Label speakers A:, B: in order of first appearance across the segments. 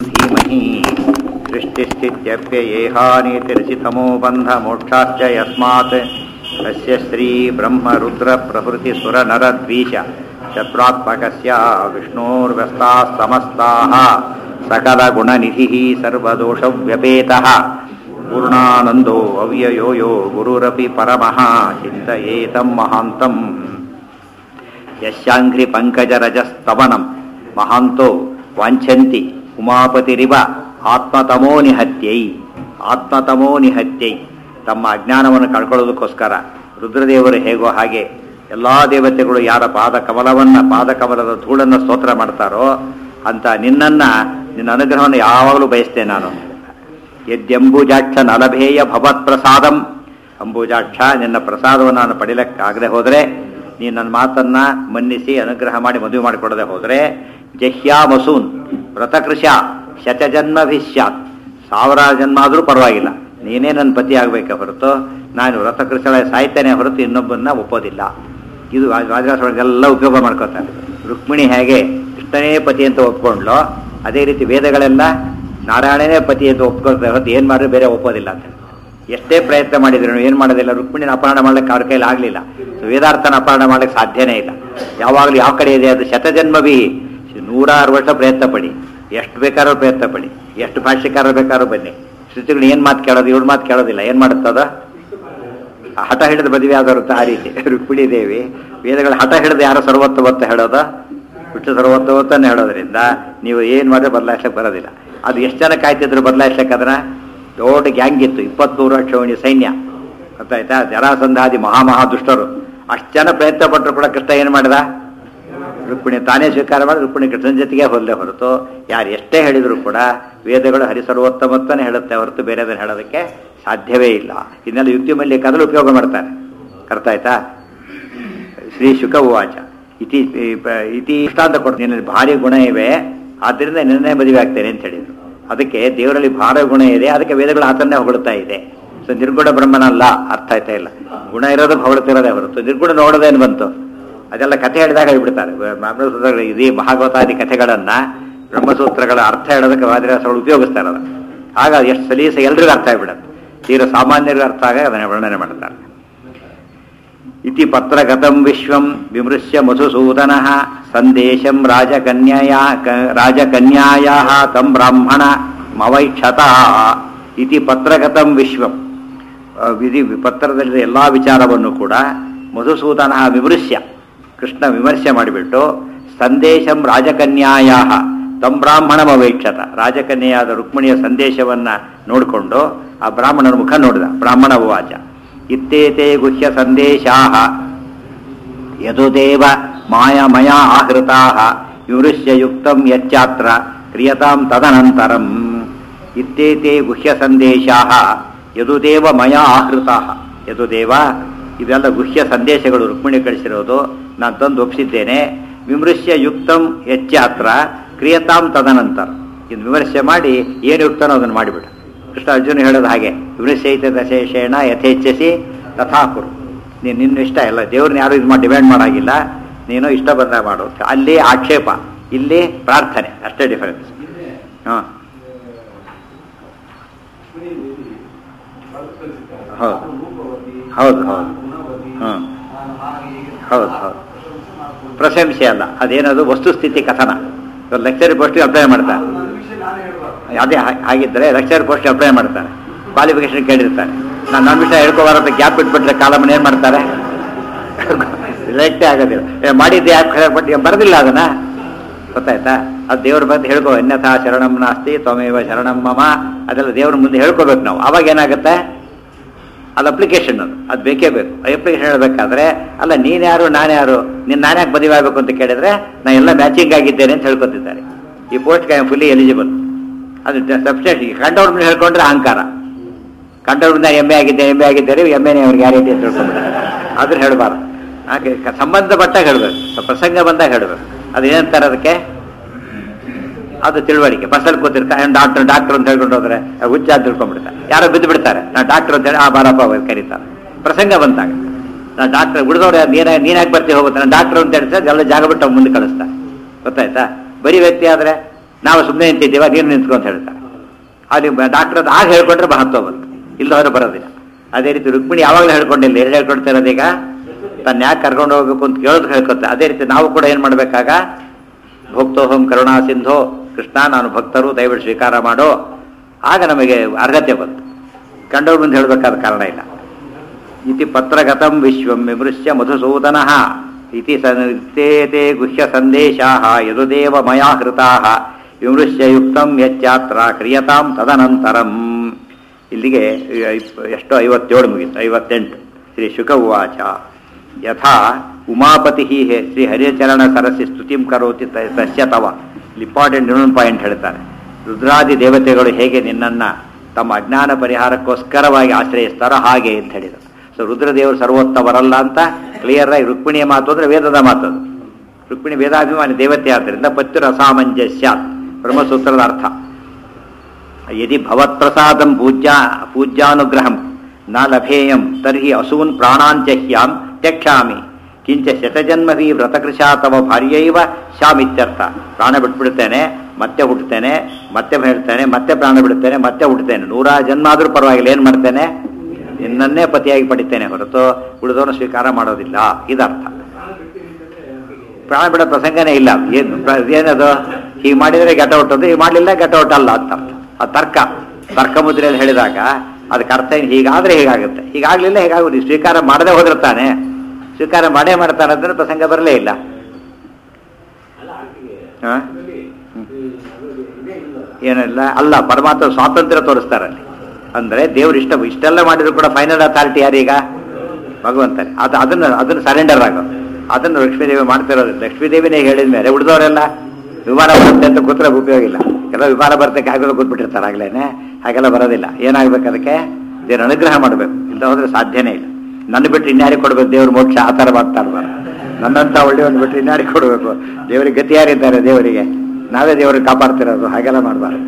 A: धीमहि सृष्टिस्थित्यप्ययेहानीतिरसितमो बन्धमोक्षाश्च यस्मात् तस्य श्रीब्रह्मरुद्रप्रभृतिसुरनरद्वीष चतुरात्मकस्य विष्णोर्व्यस्ताः समस्ताः सकलगुणनिधिः सर्वदोषव्यपेतः पूर्णानन्दो अव्ययो यो गुरुरपि परमः चिन्तयेतं महान्तम् ಯಶಾಂಘ್ರಿ ಪಂಕಜರಜಸ್ತವನಂ ಮಹಾಂತೋ ವಾಂಛಂತಿ ಉಮಾಪತಿರಿವ ಆತ್ಮತಮೋ ನಿಹತ್ಯೈ ಆತ್ಮತಮೋ ನಿಹತ್ಯೈ ತಮ್ಮ ಅಜ್ಞಾನವನ್ನು ಕಳ್ಕೊಳ್ಳೋದಕ್ಕೋಸ್ಕರ ರುದ್ರದೇವರು ಹೇಗೋ ಹಾಗೆ ಎಲ್ಲ ದೇವತೆಗಳು ಯಾರ ಪಾದ ಕಮಲವನ್ನು ಪಾದ ಕಮಲದ ಧೂಳನ್ನು ಸ್ತೋತ್ರ ಮಾಡ್ತಾರೋ ಅಂತ ನಿನ್ನನ್ನ ನಿನ್ನ ಅನುಗ್ರಹವನ್ನು ಯಾವಾಗಲೂ ಬಯಸ್ತೇನೆ ನಾನು ಯದ್ಯಂಬುಜಾಕ್ಷ ನಲಭೇಯ ಭವತ್ ಪ್ರಸಾದಂ ಅಂಬುಜಾಕ್ಷ ನಿನ್ನ ಪ್ರಸಾದವನ್ನು ನಾನು ಪಡಿಲಕ್ಕಾಗದೆ ಹೋದರೆ ನೀನು ನನ್ನ ಮಾತನ್ನ ಮನ್ನಿಸಿ ಅನುಗ್ರಹ ಮಾಡಿ ಮದುವೆ ಮಾಡಿಕೊಡದೆ ಹೋದರೆ ಜಹ್ಯಾ ಮಸೂನ್ ವ್ರತಕೃಶ ಶತಜನ್ಮಭಿಷ್ಯಾತ್ ಸಾವಿರ ಜನ್ಮ ಆದರೂ ಪರವಾಗಿಲ್ಲ ನೀನೇ ನನ್ನ ಪತಿ ಆಗಬೇಕೆ ಹೊರತು ನಾನು ವ್ರತಕೃಷಳ ಸಾಯ್ತೇನೆ ಹೊರತು ಇನ್ನೊಬ್ಬನ್ನ ಒಪ್ಪೋದಿಲ್ಲ ಇದು ರಾಜರಾಸೊಳಗೆಲ್ಲ ಉಪಯೋಗ ಮಾಡ್ಕೋತಾರೆ ರುಕ್ಮಿಣಿ ಹೇಗೆ ಕೃಷ್ಣನೇ ಪತಿ ಅಂತ ಒಪ್ಕೊಂಡ್ಲೋ ಅದೇ ರೀತಿ ವೇದಗಳೆಲ್ಲ ನಾರಾಯಣನೇ ಪತಿ ಅಂತ ಒಪ್ಕೊಳ್ತಾರೆ ಹೊರತು ಏನು ಮಾಡಿದ್ರೆ ಬೇರೆ ಒಪ್ಪೋದಿಲ್ಲ ಅಂತ ಎಷ್ಟೇ ಪ್ರಯತ್ನ ಮಾಡಿದ್ರು ಏನು ಮಾಡೋದಿಲ್ಲ ರುಕ್ಮಿಣಿನ ಅಪಹರಣ ಮಾಡ್ಲಿಕ್ಕೆ ಅವ್ರ ಕೈಲಿ ಆಗಲಿಲ್ಲ ವೇದಾರ್ಥನ ಅಪಹರಣ ಮಾಡ್ಲಿಕ್ಕೆ ಸಾಧ್ಯನೇ ಇಲ್ಲ ಯಾವಾಗಲೂ ಯಾವ ಕಡೆ ಇದೆ ಅದು ಶತಜನ್ಮವಿ ನೂರಾರು ವರ್ಷ ಪ್ರಯತ್ನ ಪಡಿ ಎಷ್ಟು ಬೇಕಾದ್ರೂ ಪ್ರಯತ್ನ ಪಡಿ ಎಷ್ಟು ಭಾಷ್ಯಕಾರ ಬೇಕಾದ್ರೂ ಬನ್ನಿ ಶ್ರುತಿಗಳು ಏನು ಮಾತು ಕೇಳೋದು ಇವ್ರ ಮಾತು ಕೇಳೋದಿಲ್ಲ ಏನು ಮಾಡುತ್ತದ ಹಠ ಹಿಡಿದು ಮದುವೆ ಆದವರು ಆ ರೀತಿ ರುಕ್ಮಿಣಿ ದೇವಿ ವೇದಗಳ ಹಠ ಹಿಡಿದು ಯಾರು ಸರ್ವೋತ್ತಮತ್ತ ಹೇಳೋದ ಬಿಟ್ಟು ಸರ್ವೋತ್ತಮತ್ತನ್ನು ಹೇಳೋದ್ರಿಂದ ನೀವು ಏನು ಮಾಡಿದ್ರೆ ಬದಲಾಯಿಸ್ಲಿಕ್ಕೆ ಬರೋದಿಲ್ಲ ಅದು ಎಷ್ಟು ಜನ ಕಾಯ್ತಿದ್ರು ಬದಲಾಯಿಸ್ಲಿಕ್ಕೆ ಅದನ್ನ ದೊಡ್ಡ ಗ್ಯಾಂಗ್ ಇತ್ತು ಇಪ್ಪತ್ಮೂರು ಲಕ್ಷ ಸೈನ್ಯ ಗೊತ್ತಾಯ್ತಾ ಜರಾಸಂಧಾದಿ ಮಹಾಮಹಾ ದುಷ್ಟರು ಅಷ್ಟು ಜನ ಪ್ರಯತ್ನ ಪಟ್ಟರು ಕೂಡ ಕೃಷ್ಣ ಏನು ಮಾಡಿದ ರುಕ್ಮಿಣಿ ತಾನೇ ಸ್ವೀಕಾರ ಮಾಡಿ ರುಕ್ಮಿಣಿ ಕೃಷ್ಣನ ಜೊತೆಗೆ ಹೊಲ್ಲೆ ಹೊರತು ಯಾರು ಎಷ್ಟೇ ಹೇಳಿದ್ರು ಕೂಡ ವೇದಗಳು ಹರಿಸರ್ವೋತ್ತಮತ್ತನೇ ಹೇಳುತ್ತೆ ಹೊರತು ಬೇರೆದನ್ನು ಹೇಳೋದಕ್ಕೆ ಸಾಧ್ಯವೇ ಇಲ್ಲ ಇದನ್ನೆಲ್ಲ ಯುಕ್ತಿ ಮೇಲೆ ಕದಲು ಉಪಯೋಗ ಮಾಡ್ತಾರೆ ಅರ್ಥ ಆಯ್ತಾ ಶ್ರೀ ಶುಕ ಉವಾಚ ಇತಿ ಇತಿ ಇಷ್ಟಾಂತ ಕೊಡ್ತೀನಿ ನಿನ್ನಲ್ಲಿ ಭಾರಿ ಗುಣ ಇವೆ ಆದ್ದರಿಂದ ನಿನ್ನೆ ಮದುವೆ ಆಗ್ತೇನೆ ಅಂತ ಹೇಳಿದ್ರು ಅದಕ್ಕೆ ದೇವರಲ್ಲಿ ಭಾರ ಗುಣ ಇದೆ ಅದಕ್ಕೆ ವೇದಗಳು ಆತನ್ನೇ ಹೊಗಳ್ತಾ ಇದೆ ಸೊ ನಿರ್ಗುಣ ಬ್ರಹ್ಮನಲ್ಲ ಅರ್ಥ ಆಯ್ತಾ ಇಲ್ಲ ಗುಣ ಇರೋದು ಹೊಗಳ್ತಿರೋದೇ ಹೊರತು ನಿರ್ಗುಣ ನೋಡೋದೇನು ಬಂತು ಅದೆಲ್ಲ ಕಥೆ ಹೇಳಿದಾಗ ಹೇಳ್ಬಿಡ್ತಾರೆ ಬ್ರಹ್ಮಸೂತ್ರಗಳು ಇಡೀ ಭಾಗವತಾದಿ ಕಥೆಗಳನ್ನ ಬ್ರಹ್ಮಸೂತ್ರಗಳ ಅರ್ಥ ಹೇಳೋದಕ್ಕೆ ವಾದಿರಾಸಗಳು ಉಪಯೋಗಿಸ್ತಾರೆ ಅದನ್ನು ಆಗ ಎಷ್ಟು ಸಲೀಸ ಎಲ್ರಿಗೂ ಅರ್ಥ ಆಗಿಬಿಡುತ್ತೆ ತೀರ ಸಾಮಾನ್ಯರಿಗೂ ಅರ್ಥ ಆಗ ಅದನ್ನು ವರ್ಣನೆ ಮಾಡ್ತಾರೆ ಇತಿ ಪತ್ರಗತಂ ವಿಶ್ವಂ ವಿಮೃಶ್ಯ ಮಧುಸೂದನ ಸಂದೇಶಂ ರಾಜಕನ್ಯಾ ರಾಜಕನ್ಯಾಯಾ ತಂ ಬ್ರಾಹ್ಮಣ ಮವೈಕ್ಷತ ಇತಿ ಪತ್ರಗತಂ ವಿಶ್ವಂ ವಿಧಿ ಪತ್ರದಲ್ಲಿ ಎಲ್ಲ ವಿಚಾರವನ್ನು ಕೂಡ ಮಧುಸೂದನ ವಿಮೃಶ್ಯ ಕೃಷ್ಣ ವಿಮರ್ಶೆ ಮಾಡಿಬಿಟ್ಟು ಸಂದೇಶಂ ರಾಜಕನ್ಯಾಯ ತಂ ಬ್ರಾಹ್ಮಣಮವೈಕ್ಷತ ರಾಜಕನ್ಯೆಯಾದ ರುಕ್ಮಿಣಿಯ ಸಂದೇಶವನ್ನ ನೋಡಿಕೊಂಡು ಆ ಬ್ರಾಹ್ಮಣನ ಮುಖ ನೋಡಿದ ಬ್ರಾಹ್ಮಣ ಉವಾಚ ಇತ್ತೇತೆ ಗುಹ್ಯ ಸಂದೇಶಾ ಯದುದೇವ ಮಾಯ ಮಯಾ ಆಹೃತಾ ವಿಮೃಶ್ಯ ಯುಕ್ತಂ ಯಚ್ಚಾತ್ರ ಕ್ರಿಯತಾಂ ತದನಂತರಂ ಇತ್ತೇತೆ ಗುಹ್ಯ ಸಂದೇಶಾ ಯದುದೇವ ಮಯಾ ಆಹೃತಾ ಯದುದೇವ ಇವೆಲ್ಲ ಗುಹ್ಯ ಸಂದೇಶಗಳು ರುಕ್ಮಿಣಿ ಕಳಿಸಿರೋದು ನಾನು ತಂದು ಒಪ್ಪಿಸಿದ್ದೇನೆ ವಿಮೃಶ್ಯ ಯುಕ್ತಂ ಯಚ್ಚಾತ್ರ ಕ್ರಿಯತಾಂ ತದನಂತರ ಇದು ವಿಮರ್ಶೆ ಮಾಡಿ ಏನು ಯುಕ್ತನೋ ಅದನ್ನು ಮಾಡಿಬಿಡು ಕೃಷ್ಣ ಅರ್ಜುನ ಹೇಳೋದು ಹಾಗೆ ವಿಮೃಶ್ಯೈತ ದಶೇಷೇಣ ಯಥೇಚ್ಛಸಿ ತಥಾಕುರು ನೀನು ನಿನ್ನ ಇಷ್ಟ ಇಲ್ಲ ದೇವ್ರನ್ನ ಯಾರು ಇದು ಮಾಡಿ ಡಿಮ್ಯಾಂಡ್ ಮಾಡಾಗಿಲ್ಲ ನೀನು ಇಷ್ಟ ಬಂದ ಮಾಡು ಅಲ್ಲಿ ಆಕ್ಷೇಪ ಇಲ್ಲಿ ಪ್ರಾರ್ಥನೆ ಅಷ್ಟೇ ಡಿಫರೆನ್ಸ್ ಹಾಂ ಹೌದು ಹೌದು ಹೌದು ಹಾಂ ಹೌದು ಹೌದು ಪ್ರಶಂಸೆ ಅಲ್ಲ ಅದೇನದು ವಸ್ತುಸ್ಥಿತಿ ಕಥನ ಇವಾಗ ಲೆಕ್ಚರ್ ಪೋಸ್ಟ್ಗೆ ಅಪ್ಲೈ ಮಾಡ್ತಾರೆ ಅದೇ ಹಾಗಿದ್ದರೆ ಲೆಕ್ಚರ್ ಪೋಸ್ಟ್ಗೆ ಅಪ್ಲೈ ಮಾಡ್ತಾರೆ ಕ್ವಾಲಿಫಿಕೇಶನ್ ಕೇಳಿರ್ತಾರೆ ನಾನು ನನ್ನ ವಿಷಯ ಹೇಳ್ಕೋಬಾರಂತ ಗ್ಯಾಪ್ ಬಿಟ್ಬಿಟ್ರೆ ಕಾಲಮನ್ನು ಏನು ಮಾಡ್ತಾರೆ ರಿಲೆಕ್ಟೇ ಆಗೋದಿಲ್ಲ ಏ ಮಾಡಿದ್ದೆ ಯಾಕೆ ಬಟ್ ಬರೋದಿಲ್ಲ ಅದನ್ನ ಗೊತ್ತಾಯ್ತಾ ಅದು ದೇವ್ರ ಬಂದು ಹೇಳ್ಕೋ ಅನ್ಯಥಾ ಶರಣಂ ನಾಸ್ತಿ ತ್ವಮೇವ ಶರಣಂ ಮಮ ಅದೆಲ್ಲ ದೇವ್ರ ಮುಂದೆ ಹೇಳ್ಕೋಬೇಕು ನಾವು ಅವಾಗ ಏನಾಗುತ್ತೆ ಅದು ಅಪ್ಲಿಕೇಶನ್ ಅದು ಅದು ಬೇಕೇ ಬೇಕು ಅಪ್ಲಿಕೇಶನ್ ಹೇಳಬೇಕಾದ್ರೆ ಅಲ್ಲ ನೀನು ಯಾರು ನಾನು ಯಾರು ನೀನು ನಾನು ಯಾಕೆ ಮದುವೆ ಆಗಬೇಕು ಅಂತ ಕೇಳಿದ್ರೆ ನಾನು ಎಲ್ಲ ಮ್ಯಾಚಿಂಗ್ ಆಗಿದ್ದೇನೆ ಅಂತ ಹೇಳ್ಕೊತಿದ್ದಾರೆ ಈ ಪೋಸ್ಟ್ಗೆ ಐ ಫುಲ್ಲಿ ಎಲಿಜಿಬಲ್ ಅದು ಸಬ್ಸ್ಟೇಟ್ ಕಂಡವ್ರ ಮೇಲೆ ಹೇಳ್ಕೊಂಡ್ರೆ ಅಹಂಕಾರ ಕಂಡವ್ರಿಂದ ಎಮ್ಮೆ ಆಗಿದ್ದೇನೆ ಎಮ್ಮೆ ಆಗಿದ್ದಾರೆ ಎಮ್ಮೆನೇ ಅವ್ರಿಗೆ ಗ್ಯಾರಂಟಿ ಅಂತ ಹೇಳ್ಕೊಂಡ್ಬಿಡ್ತಾರೆ ಆದ್ರೆ ಹೇಳಬಾರ್ದು ಹಾಗೆ ಸಂಬಂಧಪಟ್ಟಾಗ ಹೇಳಬೇಕು ಪ್ರಸಂಗ ಬಂದಾಗ ಹೇಳಬೇಕು ಅದು ಏನಂತಾರೆ ಅದಕ್ಕೆ ಅದು ತಿಳುವಳಿಕೆ ಬಸ್ಸಲ್ಲಿ ಕೂತಿರ್ತಾರೆ ಡಾಕ್ಟರ್ ಡಾಕ್ಟರ್ ಅಂತ ಹೇಳ್ಕೊಂಡು ಹೋದ್ರೆ ಹುಚ್ಚ ಅಂತ ತಿಳ್ಕೊಂಡ್ಬಿಡ್ತಾರೆ ಯಾರೋ ಬಿದ್ದು ಬಿಡ್ತಾರೆ ನಾ ಡಾಕ್ಟರ್ ಅಂತ ಹೇಳಿ ಆ ಬಾರಪ್ಪ ಅವ್ರು ಕರೀತಾರೆ ಪ್ರಸಂಗ ಬಂದಾಗ ನಾ ಡಾಕ್ಟರ್ ಉಳಿದವ್ರು ನೀನ ನೀನಾಗಿ ಬರ್ತೀವಿ ಹೋಗುತ್ತೆ ನಾನು ಡಾಕ್ಟರ್ ಅಂತ ಹೇಳ್ತಾರೆ ಎಲ್ಲ ಜಾಗ ಬಿಟ್ಟು ಅವ್ನು ಮುಂದೆ ಕಳಿಸ್ತಾರೆ ಗೊತ್ತಾಯ್ತಾ ಬರೀ ವ್ಯಕ್ತಿ ಆದರೆ ನಾವು ಸುಮ್ಮನೆ ನಿಂತಿದ್ದೀವ ನೀನು ನಿಂತ್ಕೊ ಅಂತ ಹೇಳ್ತಾರೆ ಅಲ್ಲಿ ಡಾಕ್ಟರ್ ಅದು ಆಗ ಹೇಳ್ಕೊಂಡ್ರೆ ಮಹತ್ವ ಬಂತು ಇಲ್ಲದವರು ಬರೋದಿಲ್ಲ ಅದೇ ರೀತಿ ರುಕ್ಮಿಣಿ ಯಾವಾಗಲೂ ಹೇಳ್ಕೊಂಡಿಲ್ಲ ಏನು ಹೇಳ್ಕೊಡ್ತಾ ಇರೋದೀಗ ತನ್ನ ಯಾಕೆ ಕರ್ಕೊಂಡು ಹೋಗ್ಬೇಕು ಅಂತ ಕೇಳೋದು ಹೇಳ್ಕೊತ ಅದೇ ರೀತಿ ನಾವು ಕೂಡ ಏನು ಮಾಡಬೇಕಾಗ ಭಕ್ತೋಹಂ ಕರುಣಾ ಸಿಂಧೋ ಕೃಷ್ಣ ನಾನು ಭಕ್ತರು ದಯವಿಟ್ಟು ಸ್ವೀಕಾರ ಮಾಡೋ ಆಗ ನಮಗೆ ಅರ್ಹತೆ ಬಂತು ಕಂಡವ್ರ ಮುಂದೆ ಹೇಳಬೇಕಾದ ಕಾರಣ ಇಲ್ಲ ಇತಿ ಪತ್ರಗತಂ ವಿಶ್ವಂ ವಿಮೃಶ್ಯ ಮಧುಸೂದನ ಇತಿ ಸೇ ಗುಹ್ಯ ಸಂದೇಶಾ ಯದುದೇವ ಮಯಾ ಹೃತಾ ವಿಮೃಶ್ಯ ಯುಕ್ತಂ ಯಚ್ಚಾತ್ರ ಕ್ರಿಯತಾಂ ತದನಂತರಂ ಇಲ್ಲಿಗೆ ಐ- ಎಷ್ಟು ಐವತ್ತೇಳು ಮುಗಿತು ಐವತ್ತೆಂಟು ಶ್ರೀ ಶುಕ ಉವಾಚ ಯಥಾ ಉಮಾಪತಿ ಶ್ರೀ ಹರಿಚರಣ ಸರಸಿ ಸ್ತುತಿಂ ಕರೋತಿ ತ- ತಸ್ಯ ತವ ಇಂಪಾರ್ಟೆಂಟ್ ಇನ್ನೊಂದು ಪಾಯಿಂಟ್ ಹೇಳ್ತಾರೆ ರುದ್ರಾದಿ ದೇವತೆಗಳು ಹೇಗೆ ನಿನ್ನನ್ನ ತಮ್ಮ ಅಜ್ಞಾನ ಪರಿಹಾರಕ್ಕೋಸ್ಕರವಾಗಿ ಆಶ್ರಯಿಸ್ತಾರೋ ಹಾಗೆ ಅಂತ ಹೇಳಿದರು ಸೊ ರುದ್ರದೇವರು ಸರ್ವೋತ್ತಮರಲ್ಲ ಅಂತ ಕ್ಲಿಯರ್ ಆಗಿ ರುಕ್ಮಿಣಿಯ ಮಾತು ಅಂದ್ರೆ ವೇದದ ಮಾತು ಅದು ರುಕ್ಮಿಣಿ ವೇದಾಭಿಮಾನಿ ದೇವತೆ ಆದ್ದರಿಂದ ಪತ್ಯುರ ಅಸಾಮಂಜಸ್ಯ ಬ್ರಹ್ಮಸೂತ್ರದ ಅರ್ಥ ಯದಿ ಭವತ್ಪ್ರಸಾದಂ ಪೂಜ್ಯ ಪೂಜ್ಯಾನುಗ್ರಹಂ ನ ಲಭೇಯಂ ತರ್ಹಿ ಅಸೂನ್ ಪ್ರಾಣಾಂಚಹ್ಯಾಂ ತ್ಯಕ್ಷಾಮಿ ಕಿಂಚ ಶತಜನ್ಮವಿ ವ್ರತಕೃಶಾ ತವ ಭಾರ್ಯೈವ ಶಾಮಿತ್ಯರ್ಥ ಪ್ರಾಣ ಬಿಟ್ಬಿಡ್ತೇನೆ ಮತ್ತೆ ಹುಟ್ಟುತ್ತೇನೆ ಮತ್ತೆ ಹೇಳ್ತೇನೆ ಮತ್ತೆ ಪ್ರಾಣ ಬಿಡುತ್ತೇನೆ ಮತ್ತೆ ಹುಟ್ಟುತ್ತೇನೆ ನೂರ ಜನ್ಮ ಆದ್ರೂ ಪರವಾಗಿಲ್ಲ ಏನು ಮಾಡ್ತೇನೆ ನಿನ್ನನ್ನೇ ಪತಿಯಾಗಿ ಪಡಿತೇನೆ ಹೊರತು ಉಳಿದವನು ಸ್ವೀಕಾರ ಮಾಡೋದಿಲ್ಲ ಇದರ್ಥ ಪ್ರಾಣ ಬಿಡೋ ಪ್ರಸಂಗನೇ ಇಲ್ಲ ಏನು ಪ್ರ- ಏನದು ಹೀಗೆ ಮಾಡಿದರೆ ಘಟ ಹುಟ್ಟೋದು ಹೀಗೆ ಮಾಡಲಿಲ್ಲ ಘಟ ಹುಟ್ಟಲ್ಲ ಅಂತ ಅರ್ಥ ಅದು ತರ್ಕ ತರ್ಕ ಮುದ್ರೆಯಲ್ಲಿ ಹೇಳಿದಾಗ ಅದಕ್ಕೆ ಅರ್ಥ ಏನು ಹೀಗಾದ್ರೆ ಹೀಗಾಗುತ್ತೆ ಹೀಗಾಗ್ಲಿಲ್ಲ ಹೀಗಾಗುದು ಸ್ವೀಕಾರ ಮಾಡದೆ ಹೋದಿರ್ತಾನೆ ಸ್ವೀಕಾರ ಮಾಡೇ ಮಾಡ್ತಾನೆ ಅಂದ್ರೆ ಪ್ರಸಂಗ ಬರಲೇ ಇಲ್ಲ ಹಾ? ಏನಿಲ್ಲ ಅಲ್ಲ ಪರಮಾತ್ಮ ಸ್ವಾತಂತ್ರ್ಯ ತೋರಿಸ್ತಾರಲ್ಲಿ ಅಂದ್ರೆ ದೇವ್ರು ಇಷ್ಟ ಇಷ್ಟೆಲ್ಲ ಮಾಡಿದ್ರು ಕೂಡ ಫೈನಲ್ ಅಥಾರಿಟಿ ಯಾರೀಗ ಭಗವಂತನೇ ಅದು ಅದನ್ನ ಅದನ್ನ ಸರೆಂಡರ್ ಆಗೋ ಅದನ್ನು ಲಕ್ಷ್ಮೀದೇವಿ ಮಾಡ್ತಿರೋದು ಲಕ್ಷ್ಮೀದೇವಿನೇ ಹೇಳಿದ ಮೇಲೆ ಉಳಿದವರೆಲ್ಲ ವಿಮಾನ ಬರುತ್ತೆ ಅಂತ ಕೂತ್ರೆ ಉಪಯೋಗ ಇಲ್ಲ ಎಲ್ಲ ವಿಮಾನ ಬರ್ತಕ್ಕೆ ಹಾಗೆಲ್ಲ ಕೂತ್ಬಿಟ್ಟಿರ್ತಾರೆ ಆಗ್ಲೇನೆ ಹಾಗೆಲ್ಲ ಬರೋದಿಲ್ಲ ಏನಾಗ್ಬೇಕು ಅದಕ್ಕೆ ದೇವ್ರ ಅನುಗ್ರಹ ಮಾಡಬೇಕು ಇಲ್ಲ ಹೋದ್ರೆ ಸಾಧ್ಯನೇ ಇಲ್ಲ ನನ್ನ ಬಿಟ್ಟು ಇನ್ಯಾರಿಗೆ ಕೊಡ್ಬೇಕು ದೇವ್ರ ಮೋಕ್ಷ ಆ ಥರ ಮಾತಾಡ್ಬಾರ್ದು ನನ್ನಂತ ಒಳ್ಳೆಯವನು ಬಿಟ್ಟು ಇನ್ಯಾರಿಗೆ ಕೊಡಬೇಕು ದೇವರಿಗೆ ಗತಿ ಯಾರಿದ್ದಾರೆ ದೇವರಿಗೆ ನಾವೇ ದೇವರಿಗೆ ಕಾಪಾಡ್ತಿರೋದು ಹಾಗೆಲ್ಲ ಮಾಡಬಾರ್ದು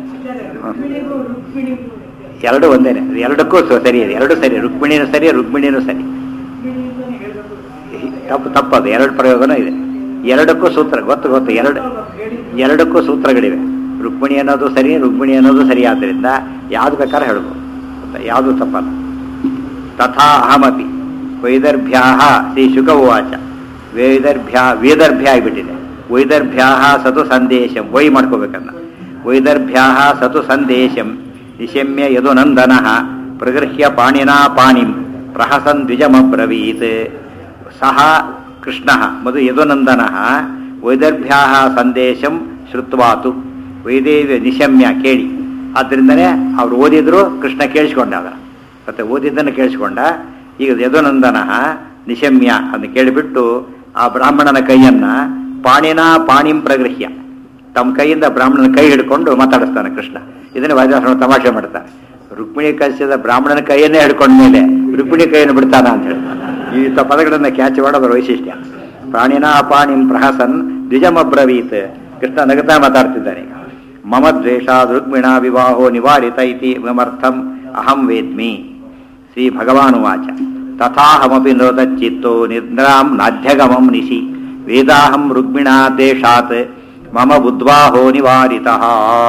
A: ಎರಡು ಒಂದೇನೆ ಎರಡಕ್ಕೂ ಸ- ಸರಿ ಇದೆ ಎರಡು ಸರಿ ರುಕ್ಮಿಣಿನೂ ಸರಿ ರುಕ್ಮಿಣಿನೂ ಸರಿ ತಪ್ಪು ತಪ್ಪದು ಎರಡು ಪ್ರಯೋಗನೂ ಇದೆ ಎರಡಕ್ಕೂ ಸೂತ್ರ ಗೊತ್ತು ಗೊತ್ತು ಎರಡು ಎರಡಕ್ಕೂ ಸೂತ್ರಗಳಿವೆ ರುಕ್ಮಿಣಿ ಅನ್ನೋದು ಸರಿ ರುಕ್ಮಿಣಿ ಅನ್ನೋದು ಸರಿ ಆದ್ದರಿಂದ ಯಾವ್ದು ಬೇಕಾದ್ರೆ ಹೇಳ್ಬೋದು ಗೊತ್ತಾ? ಯಾವುದು ತಪ್ಪಲ್ಲ ತಥಾ ಅಹಮಪಿ ವೈದರ್ಭ್ಯಾ ಶ್ರೀ ಶುಕ ಉವಾಚ ವೈದರ್ಭ್ಯ ವೇದರ್ಭ್ಯ ಆಗಿಬಿಟ್ಟಿದೆ ವೈದರ್ಭ್ಯಾ ಸತು ಸಂದೇಶಂ ವೈ ಮಾಡ್ಕೋಬೇಕನ್ನ ವೈದರ್ಭ್ಯಾ ಸತು ಸಂದೇಶಂ ನಿಶಮ್ಯ ಯದು ನಂದನ ಪ್ರಗೃಹ್ಯ ಪಾಣಿನಾ ಪಾಣಿಂ ಪ್ರಹಸನ್ ದ್ವಿಜಮಬ್ರವೀತ್ ಸಹ ಕೃಷ್ಣ ಮಧು ಯದುನಂದನ ವೈದರ್ಭ್ಯಾ ಸಂದೇಶಂ ಶ್ರುತ್ವಾತು ವೈದೇವ್ಯ ನಿಶಮ್ಯ ಕೇಳಿ ಆದ್ದರಿಂದನೇ ಅವ್ರು ಓದಿದ್ರು ಕೃಷ್ಣ ಕೇಳಿಸ್ಕೊಂಡ ಅದನ್ನ ಮತ್ತೆ ಓದಿದ್ದನ್ನು ಕೇಳಿಸ್ಕೊಂಡ ಈಗ ಯದುನಂದನ ನಿಶಮ್ಯ ಅದನ್ನು ಕೇಳಿಬಿಟ್ಟು ಆ ಬ್ರಾಹ್ಮಣನ ಕೈಯನ್ನ ಪಾಣಿನ ಪಾಣಿಂ ಪ್ರಗೃಹ್ಯ ತಮ್ಮ ಕೈಯಿಂದ ಬ್ರಾಹ್ಮಣನ ಕೈ ಹಿಡ್ಕೊಂಡು ಮಾತಾಡಿಸ್ತಾನೆ ಕೃಷ್ಣ ಇದನ್ನೇ ವಾದಿರಾಸನ ತಮಾಷೆ ಮಾಡ್ತಾನೆ ರುಕ್ಮಿಣಿ ಕಲಿಸಿದ ಬ್ರಾಹ್ಮಣನ ಕೈಯನ್ನೇ ಹಿಡ್ಕೊಂಡ ಮೇಲೆ ರುಕ್ಮಿಣಿ ಕೈಯನ್ನು ಬಿಡ್ತಾನ ಅಂತ ಹೇಳಿ ಈ ತ ಪದಗಳನ್ನ ಕ್ಯಾಚ್ ಮಾಡೋದ್ರ ವೈಶಿಷ್ಟ್ಯ ಪ್ರಾಣಿನ ಪಾಣಿಂ ಪ್ರಹಸನ್ ದ್ವಿಜಮಬ್ರವೀತ್ ಕೃಷ್ಣ ನಗತಾ ಮಾತಾಡ್ತಿದ್ದಾನೆ ಈಗ ಮಮ ದ್ವೇಷಾದ್ ರುಕ್ಮಿಣ ವಿವಾಹೋ ನಿವಾರಿತ ಇತಿ ಮಮರ್ಥಂ ಅಹಂ ವೇದ್ಮಿ ಶ್ರೀ ಭಗವಾನುವಾಚ ತಥಾಹಮಪಿ ನಿರೋಧಚ್ಚಿತ್ತೋ ನಿದ್ರಾಂ ನಾಧ್ಯಗಮಂ ನಿಶಿ ವೇದಾಹಂ ರುಕ್ಮಿಣಾ ದೇಶಾತ್ ಮಮ ಬುದ್ವಾಹೋ ನಿವಾರಿತಃ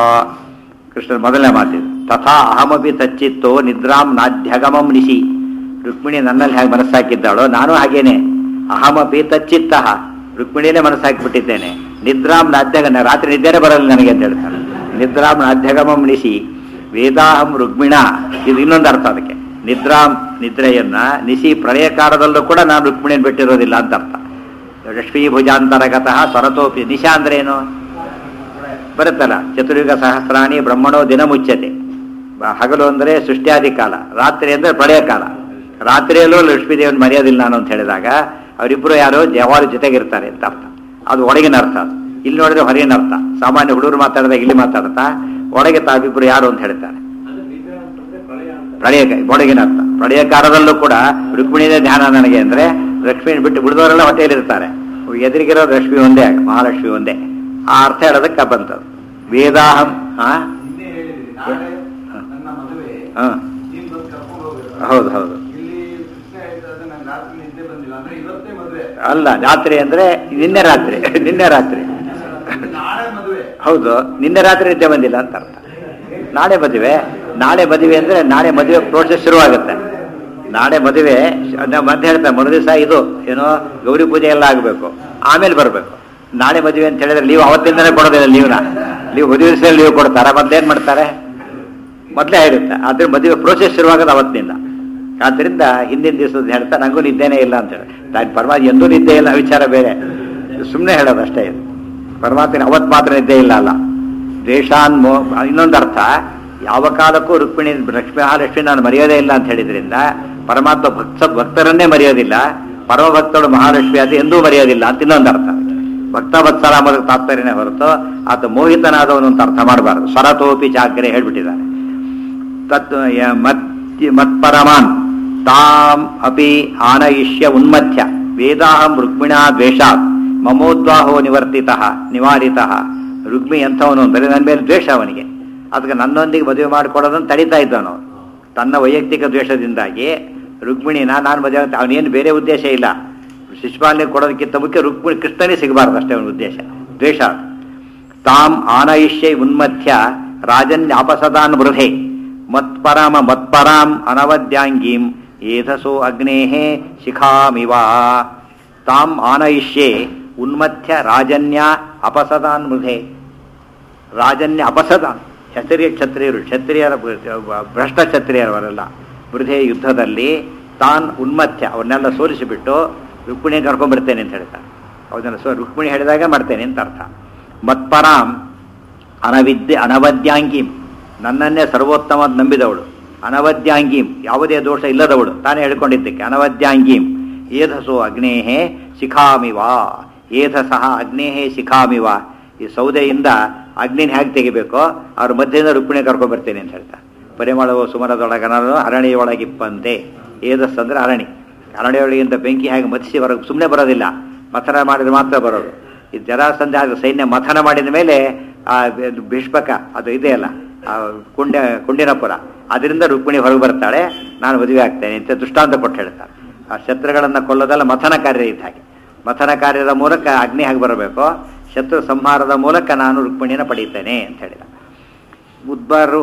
A: ಕೃಷ್ಣ ಮೊದಲನೇ ಮಾತಿದು ತಥಾ ಅಹಮಪಿ ತಚ್ಚಿತ್ತೋ ನಿದ್ರಾಂ ನಾಧ್ಯಗಮಂ ನಿಶಿ ರುಕ್ಮಿಣಿ ನನ್ನಲ್ಲಿ ಹೇಗೆ ಮನಸ್ಸಾಕಿದ್ದಾಳೋ ನಾನು ಹಾಗೇನೆ ಅಹಮಪಿ ತಚ್ಚಿತ್ತ ರುಕ್ಮಿಣಿನೇ ಮನಸ್ಸಾಕಿಬಿಟ್ಟಿದ್ದೇನೆ ನಿದ್ರಾಂ ನಾಧ್ಯಗ ರಾತ್ರಿ ನಿದ್ದೆನೇ ಬರಲ್ಲ ನನಗೆ ಅಂತ ಹೇಳ್ತಾನೆ ನಿದ್ರಾಂ ನಾಧ್ಯಗಮಂ ನಿಶಿ ವೇದಾಹಂ ರುಕ್ಮಿಣ ಇದು ಇನ್ನೊಂದು ಅರ್ಥ ಅದಕ್ಕೆ ನಿದ್ರಾಂ ನಿದ್ರೆಯನ್ನ ನಿಶಿ ಪ್ರಳಯ ಕಾಲದಲ್ಲೂ ಕೂಡ ನಾನು ರುಕ್ಮಿಣಿಯನ್ನು ಬಿಟ್ಟಿರೋದಿಲ್ಲ ಅಂತ ಅರ್ಥ ಲಕ್ಷ್ಮೀಭುಜಾಂತರಗತಃ ಸ್ವರತೋಪಿ ನಿಶಾ ಅಂದ್ರೆ ಏನು ಬರುತ್ತಲ್ಲ ಚತುರ್ಯುಗ ಸಹಸ್ರಾಣಿ ಬ್ರಹ್ಮಣೋ ದಿನ ಮುಚ್ಚತೆ ಬ- ಹಗಲು ಅಂದರೆ ಸೃಷ್ಟ್ಯಾದಿ ಕಾಲ ರಾತ್ರಿ ಅಂದರೆ ಪ್ರಳಯ ಕಾಲ ರಾತ್ರಿಯಲ್ಲೂ ಲಕ್ಷ್ಮೀದೇವನ್ ಮರೆಯೋದಿಲ್ಲ ನಾನು ಅಂತ ಹೇಳಿದಾಗ ಅವರಿಬ್ಬರು ಯಾರೋ ಯಾವಾರು ಜೊತೆಗಿರ್ತಾರೆ ಅಂತ ಅರ್ಥ ಅದು ಒಳಗಿನ ಅರ್ಥ ಅದು. ಇಲ್ಲಿ ನೋಡಿದ್ರೆ ಹೊರಗಿನ ಅರ್ಥ ಸಾಮಾನ್ಯ ಹುಡುಗರು ಮಾತಾಡಿದಾಗ ಇಲ್ಲಿ ಮಾತಾಡ್ತಾ ಒಳಗೆ ತಾವಿಬ್ಬರು ಯಾರು ಅಂತ ಹೇಳ್ತಾರೆ ಪ್ರಳಯ ಒಳಗಿನ ಅರ್ಥ ಪ್ರಳಯ ಕಾಲದಲ್ಲೂ ಕೂಡ ರುಕ್ಮಿಣಿನೇ ಧ್ಯಾನ ನನಗೆ ಅಂದ್ರೆ ಲಕ್ಷ್ಮಿ ಬಿಟ್ಟು ಬಿಡಿದವರೆಲ್ಲ ಹೊಟ್ಟೆಯಲ್ಲಿರ್ತಾರೆ ಎದುರಿಗಿರೋ ಲಕ್ಷ್ಮಿ ಒಂದೇ ಮಹಾಲಕ್ಷ್ಮಿ ಒಂದೇ ಆ ಅರ್ಥ ಹೇಳೋದಕ್ಕೆ ಬಂತದ್ದು ವೇದಾಹಂ ಹಾ
B: ಹಿಂದೆ ಹೇಳಿದ್ರಿ ನಾಳೆ ನನ್ನ ಮದುವೆ
A: ಹಾ
B: ನೀನ್ ಬಂದು ಕರ್ಕೊಂಡು ಹೋಗ್ಬೇಕು
A: ಹೌದು ಹೌದು
B: ಇಲ್ಲಿ ಕೃಷ್ಣ ಹೇಳಿದ್ರೆ ನಂಗೆ ರಾತ್ರಿ ನಿದ್ದೆ ಬಂದಿಲ್ಲ ಅಂದ್ರೆ ಇವತ್ತೇ ಮದುವೆ
A: ಅಲ್ಲ ರಾತ್ರಿ ಅಂದ್ರೆ ನಿನ್ನೆ ರಾತ್ರಿ ನಿನ್ನೆ ರಾತ್ರಿ
B: ನಾಳೆ ಮದುವೆ
A: ಹೌದು ನಿನ್ನೆ ರಾತ್ರಿ ನಿದ್ದೆ ಬಂದಿಲ್ಲ ಅಂತ ಅರ್ಥ ನಾಳೆ ಮದುವೆ ನಾಳೆ ಮದುವೆ ಅಂದ್ರೆ ನಾಳೆ ಮದುವೆ ಪ್ರೋಸೆಸ್ ಶುರುವಾಗುತ್ತೆ ನಾಳೆ ಮದುವೆ ನಾವು ಮತ್ತೆ ಹೇಳ್ತಾರೆ ಮರು ದಿವಸ ಇದು ಏನೋ ಗೌರಿ ಪೂಜೆ ಎಲ್ಲ ಆಗಬೇಕು ಆಮೇಲೆ ಬರಬೇಕು ನಾಳೆ ಮದುವೆ ಅಂತ ಹೇಳಿದ್ರೆ ಲೀವ್ ಅವತ್ತಿಂದನೇ ಕೊಡೋದಿಲ್ಲ ಲೀವ್ನ ಲೀವ್ ಮದುವೆ ದಿವಸ ಲೀವ್ ಕೊಡ್ತಾರೆ ಮೊದ್ಲೇನ್ ಮಾಡ್ತಾರೆ ಮೊದಲೇ ಇರುತ್ತೆ ಆದ್ರೆ ಮದುವೆ ಪ್ರೋಸೆಸ್ ಶುರುವಾಗೋದು ಅವತ್ತಿನಿಂದ ಆದ್ದರಿಂದ ಹಿಂದಿನ ದಿವಸದ ಹೇಳ್ತಾ ನಂಗೂ ನಿದ್ದೆನೇ ಇಲ್ಲ ಅಂತ ಹೇಳಿ ತಾನು ಪರಮಾತ್ಮ ಎಂದೂ ನಿದ್ದೆ ಇಲ್ಲ ವಿಚಾರ ಬೇರೆ ಸುಮ್ಮನೆ ಹೇಳೋದು ಅಷ್ಟೇ ಇದು ಪರಮಾತ್ಮನ ಅವತ್ತು ಮಾತ್ರ ನಿದ್ದೆ ಇಲ್ಲ ಅಲ್ಲ ದ್ವೇಷಾನ್ ಮೋ ಇನ್ನೊಂದು ಅರ್ಥ ಯಾವ ಕಾಲಕ್ಕೂ ರುಕ್ಮಿಣಿ ಲಕ್ಷ್ಮೀ ಮಹಾಲಕ್ಷ್ಮಿ ನಾನು ಮರೆಯೋದೇ ಇಲ್ಲ ಅಂತ ಹೇಳಿದ್ರಿಂದ ಪರಮಾತ್ಮ ಭಕ್ತ ಭಕ್ತರನ್ನೇ ಮರೆಯೋದಿಲ್ಲ ಪರಮ ಭಕ್ತರು ಮಹಾಲಕ್ಷ್ಮಿ ಅದು ಎಂದೂ ಮರೆಯೋದಿಲ್ಲ ಅಂತ ಇನ್ನೊಂದು ಅರ್ಥ ಭಕ್ತ ಭಕ್ತರ ಅನ್ನೋದಕ್ಕೆ ತಾತ್ಪರ್ಯನೇ ಹೊರತು ಆತ ಮೋಹಿತನಾದವನು ಅಂತ ಅರ್ಥ ಮಾಡಬಾರದು ಸ್ವರತೋಪಿ ಚಾಗ್ರೆ ಹೇಳ್ಬಿಟ್ಟಿದ್ದಾರೆ ತತ್ ಯ- ಮತ್- ಮತ್ಪರಮಾನ್ ತಾಂ ಅಪಿ ಆನಯಿಷ್ಯ ಉನ್ಮಥ್ಯ ವೇದಾಹಂ ರುಕ್ಮಿಣಾ ದ್ವೇಷಾತ್ ಮಮೋದ್ವಾಹೋ ನಿವರ್ತಿತ ನಿವಾರಿತ ರುಕ್ಮಿ ಎಂಥವನು ಅಂದರೆ ನನ್ನ ಮೇಲೆ ದ್ವೇಷ ಅವನಿಗೆ ಅದಕ್ಕೆ ನನ್ನೊಂದಿಗೆ ಮದುವೆ ಮಾಡಿಕೊಡೋದನ್ನು ತಡೀತಾ ಇದ್ದವನು ತನ್ನ ವೈಯಕ್ತಿಕ ದ್ವೇಷದಿಂದಾಗಿ ರುಕ್ಮಿಣಿನ ನಾನು ಮದುವೆ ಆಗ್ತಾ- ಅವನೇನು ಬೇರೆ ಉದ್ದೇಶ ಇಲ್ಲ ಶಿಶುಪಾಲನೆ ಕೊಡೋದಕ್ಕಿಂತ ಮುಖ್ಯ ರುಕ್ಮಿಣಿ ಕೃಷ್ಣನೇ ಸಿಗಬಾರ್ದು ಅಷ್ಟೇ ಅವನ ಉದ್ದೇಶ ದ್ವೇಷ ತಾಂ ಆನಯಿಷ್ಯ ಉನ್ಮಥ್ಯ ರಾಜನ್ಯಾಪಸದಾನ್ ವೃಧೆ ಮತ್ಪರಾಮ ಮತ್ಪರಾಂ ಅನವದ್ಯಾಂಗೀಂ ಏಧಸೋ ಅಗ್ನೇಃ ಶಿಖಾಮಿವ ತಾಂ ಆನಯಿಷ್ಯೆ ಉನ್ಮಥ್ಯ ರಾಜನ್ಯ ಅಪಸದಾನ್ ಮೃಧೆ ರಾಜನ್ಯ ಅಪಸದಾನ್ ಕ್ಷತ್ರಿಯ ಕ್ಷತ್ರಿಯರು ಕ್ಷತ್ರಿಯರ ಭ್ರಷ್ಟ ಕ್ಷತ್ರಿಯರವರೆಲ್ಲ ವೃಧೆ ಯುದ್ಧದಲ್ಲಿ ತಾನ್ ಉನ್ಮಥ್ಯ ಅವನ್ನೆಲ್ಲ ಸೋಲಿಸಿಬಿಟ್ಟು ರುಕ್ಮಿಣಿ ಕರ್ಕೊಂಡ್ಬರ್ತೇನೆ ಅಂತ ಹೇಳ್ತಾರೆ ಅವನ್ನ ಸೊ ರುಕ್ಮಿಣಿ ಹೇಳಿದಾಗ ಮಾಡ್ತೇನೆ ಅಂತ ಅರ್ಥ ಮತ್ಪರಾಂ ಅನವಿದ್ಯೆ ಅನವದ್ಯಾಂಗೀಂ ನನ್ನನ್ನೇ ಸರ್ವೋತ್ತಮ ನಂಬಿದವಳು ಅನವದ್ಯಾಂಗೀಂ ಯಾವುದೇ ದೋಷ ಇಲ್ಲದವಳು ತಾನೇ ಹೇಳ್ಕೊಂಡಿದ್ದಕ್ಕೆ ಅನವದ್ಯಾಂಗೀಂ ಏಧಸೋ ಅಗ್ನೇಹೇ ಶಿಖಾಮಿವ ಏಧಸಃ ಅಗ್ನೇಹೇ ಶಿಖಾಮಿವ ಈ ಸೌದೆಯಿಂದ ಅಗ್ನಿನ ಹೇಗೆ ತೆಗಿಬೇಕೋ ಅವ್ರ ಮಧ್ಯದಿಂದ ರುಕ್ಮಿಣಿ ಕರ್ಕೊಂಡ್ ಬರ್ತೇನೆ ಅಂತ ಹೇಳ್ತಾರೆ ಪರಿಮಳವು ಸುಮರದೊಳಗನರು ಅರಣಿಯೊಳಗಿಪ್ಪಂತೆ ಏಧಸ್ ಅಂದ್ರೆ ಅರಣಿ ಅರಣಿಯೊಳಗಿಂದ ಬೆಂಕಿ ಹೇಗೆ ಮತ್ಸಿ ಹೊರಗೆ ಸುಮ್ಮನೆ ಬರೋದಿಲ್ಲ ಮಥನ ಮಾಡಿದ್ರೆ ಮಾತ್ರ ಬರೋದು ಈ ಜರಾಸಂಧ ಆಗ ಸೈನ್ಯ ಮಥನ ಮಾಡಿದ ಮೇಲೆ ಆ ಇದು ಭೀಷ್ಮಕ ಅದು ಇದೆಯಲ್ಲ ಆ ಕುಂಡ ಕುಂಡಿನಪುರ ಅದರಿಂದ ರುಕ್ಮಿಣಿ ಹೊರಗೆ ಬರ್ತಾಳೆ ನಾನು ಮದುವೆ ಆಗ್ತೇನೆ ಅಂತ ದೃಷ್ಟಾಂತ ಕೊಟ್ಟು ಹೇಳ್ತಾರೆ ಆ ಶತ್ರುಗಳನ್ನು ಕೊಲ್ಲೋದಲ್ಲ ಮಥನ ಕಾರ್ಯ ಇದ್ದ ಹಾಗೆ ಮಥನ ಕಾರ್ಯದ ಮೂಲಕ ಅಗ್ನಿ ಹಾಗೆ ಬರಬೇಕು ಶತ್ರು ಸಂಹಾರದ ಮೂಲಕ ನಾನು ರುಕ್ಮಿಣಿನ ಪಡೀತೇನೆ ಅಂತ ಹೇಳಿದ ಉದ್ಬರು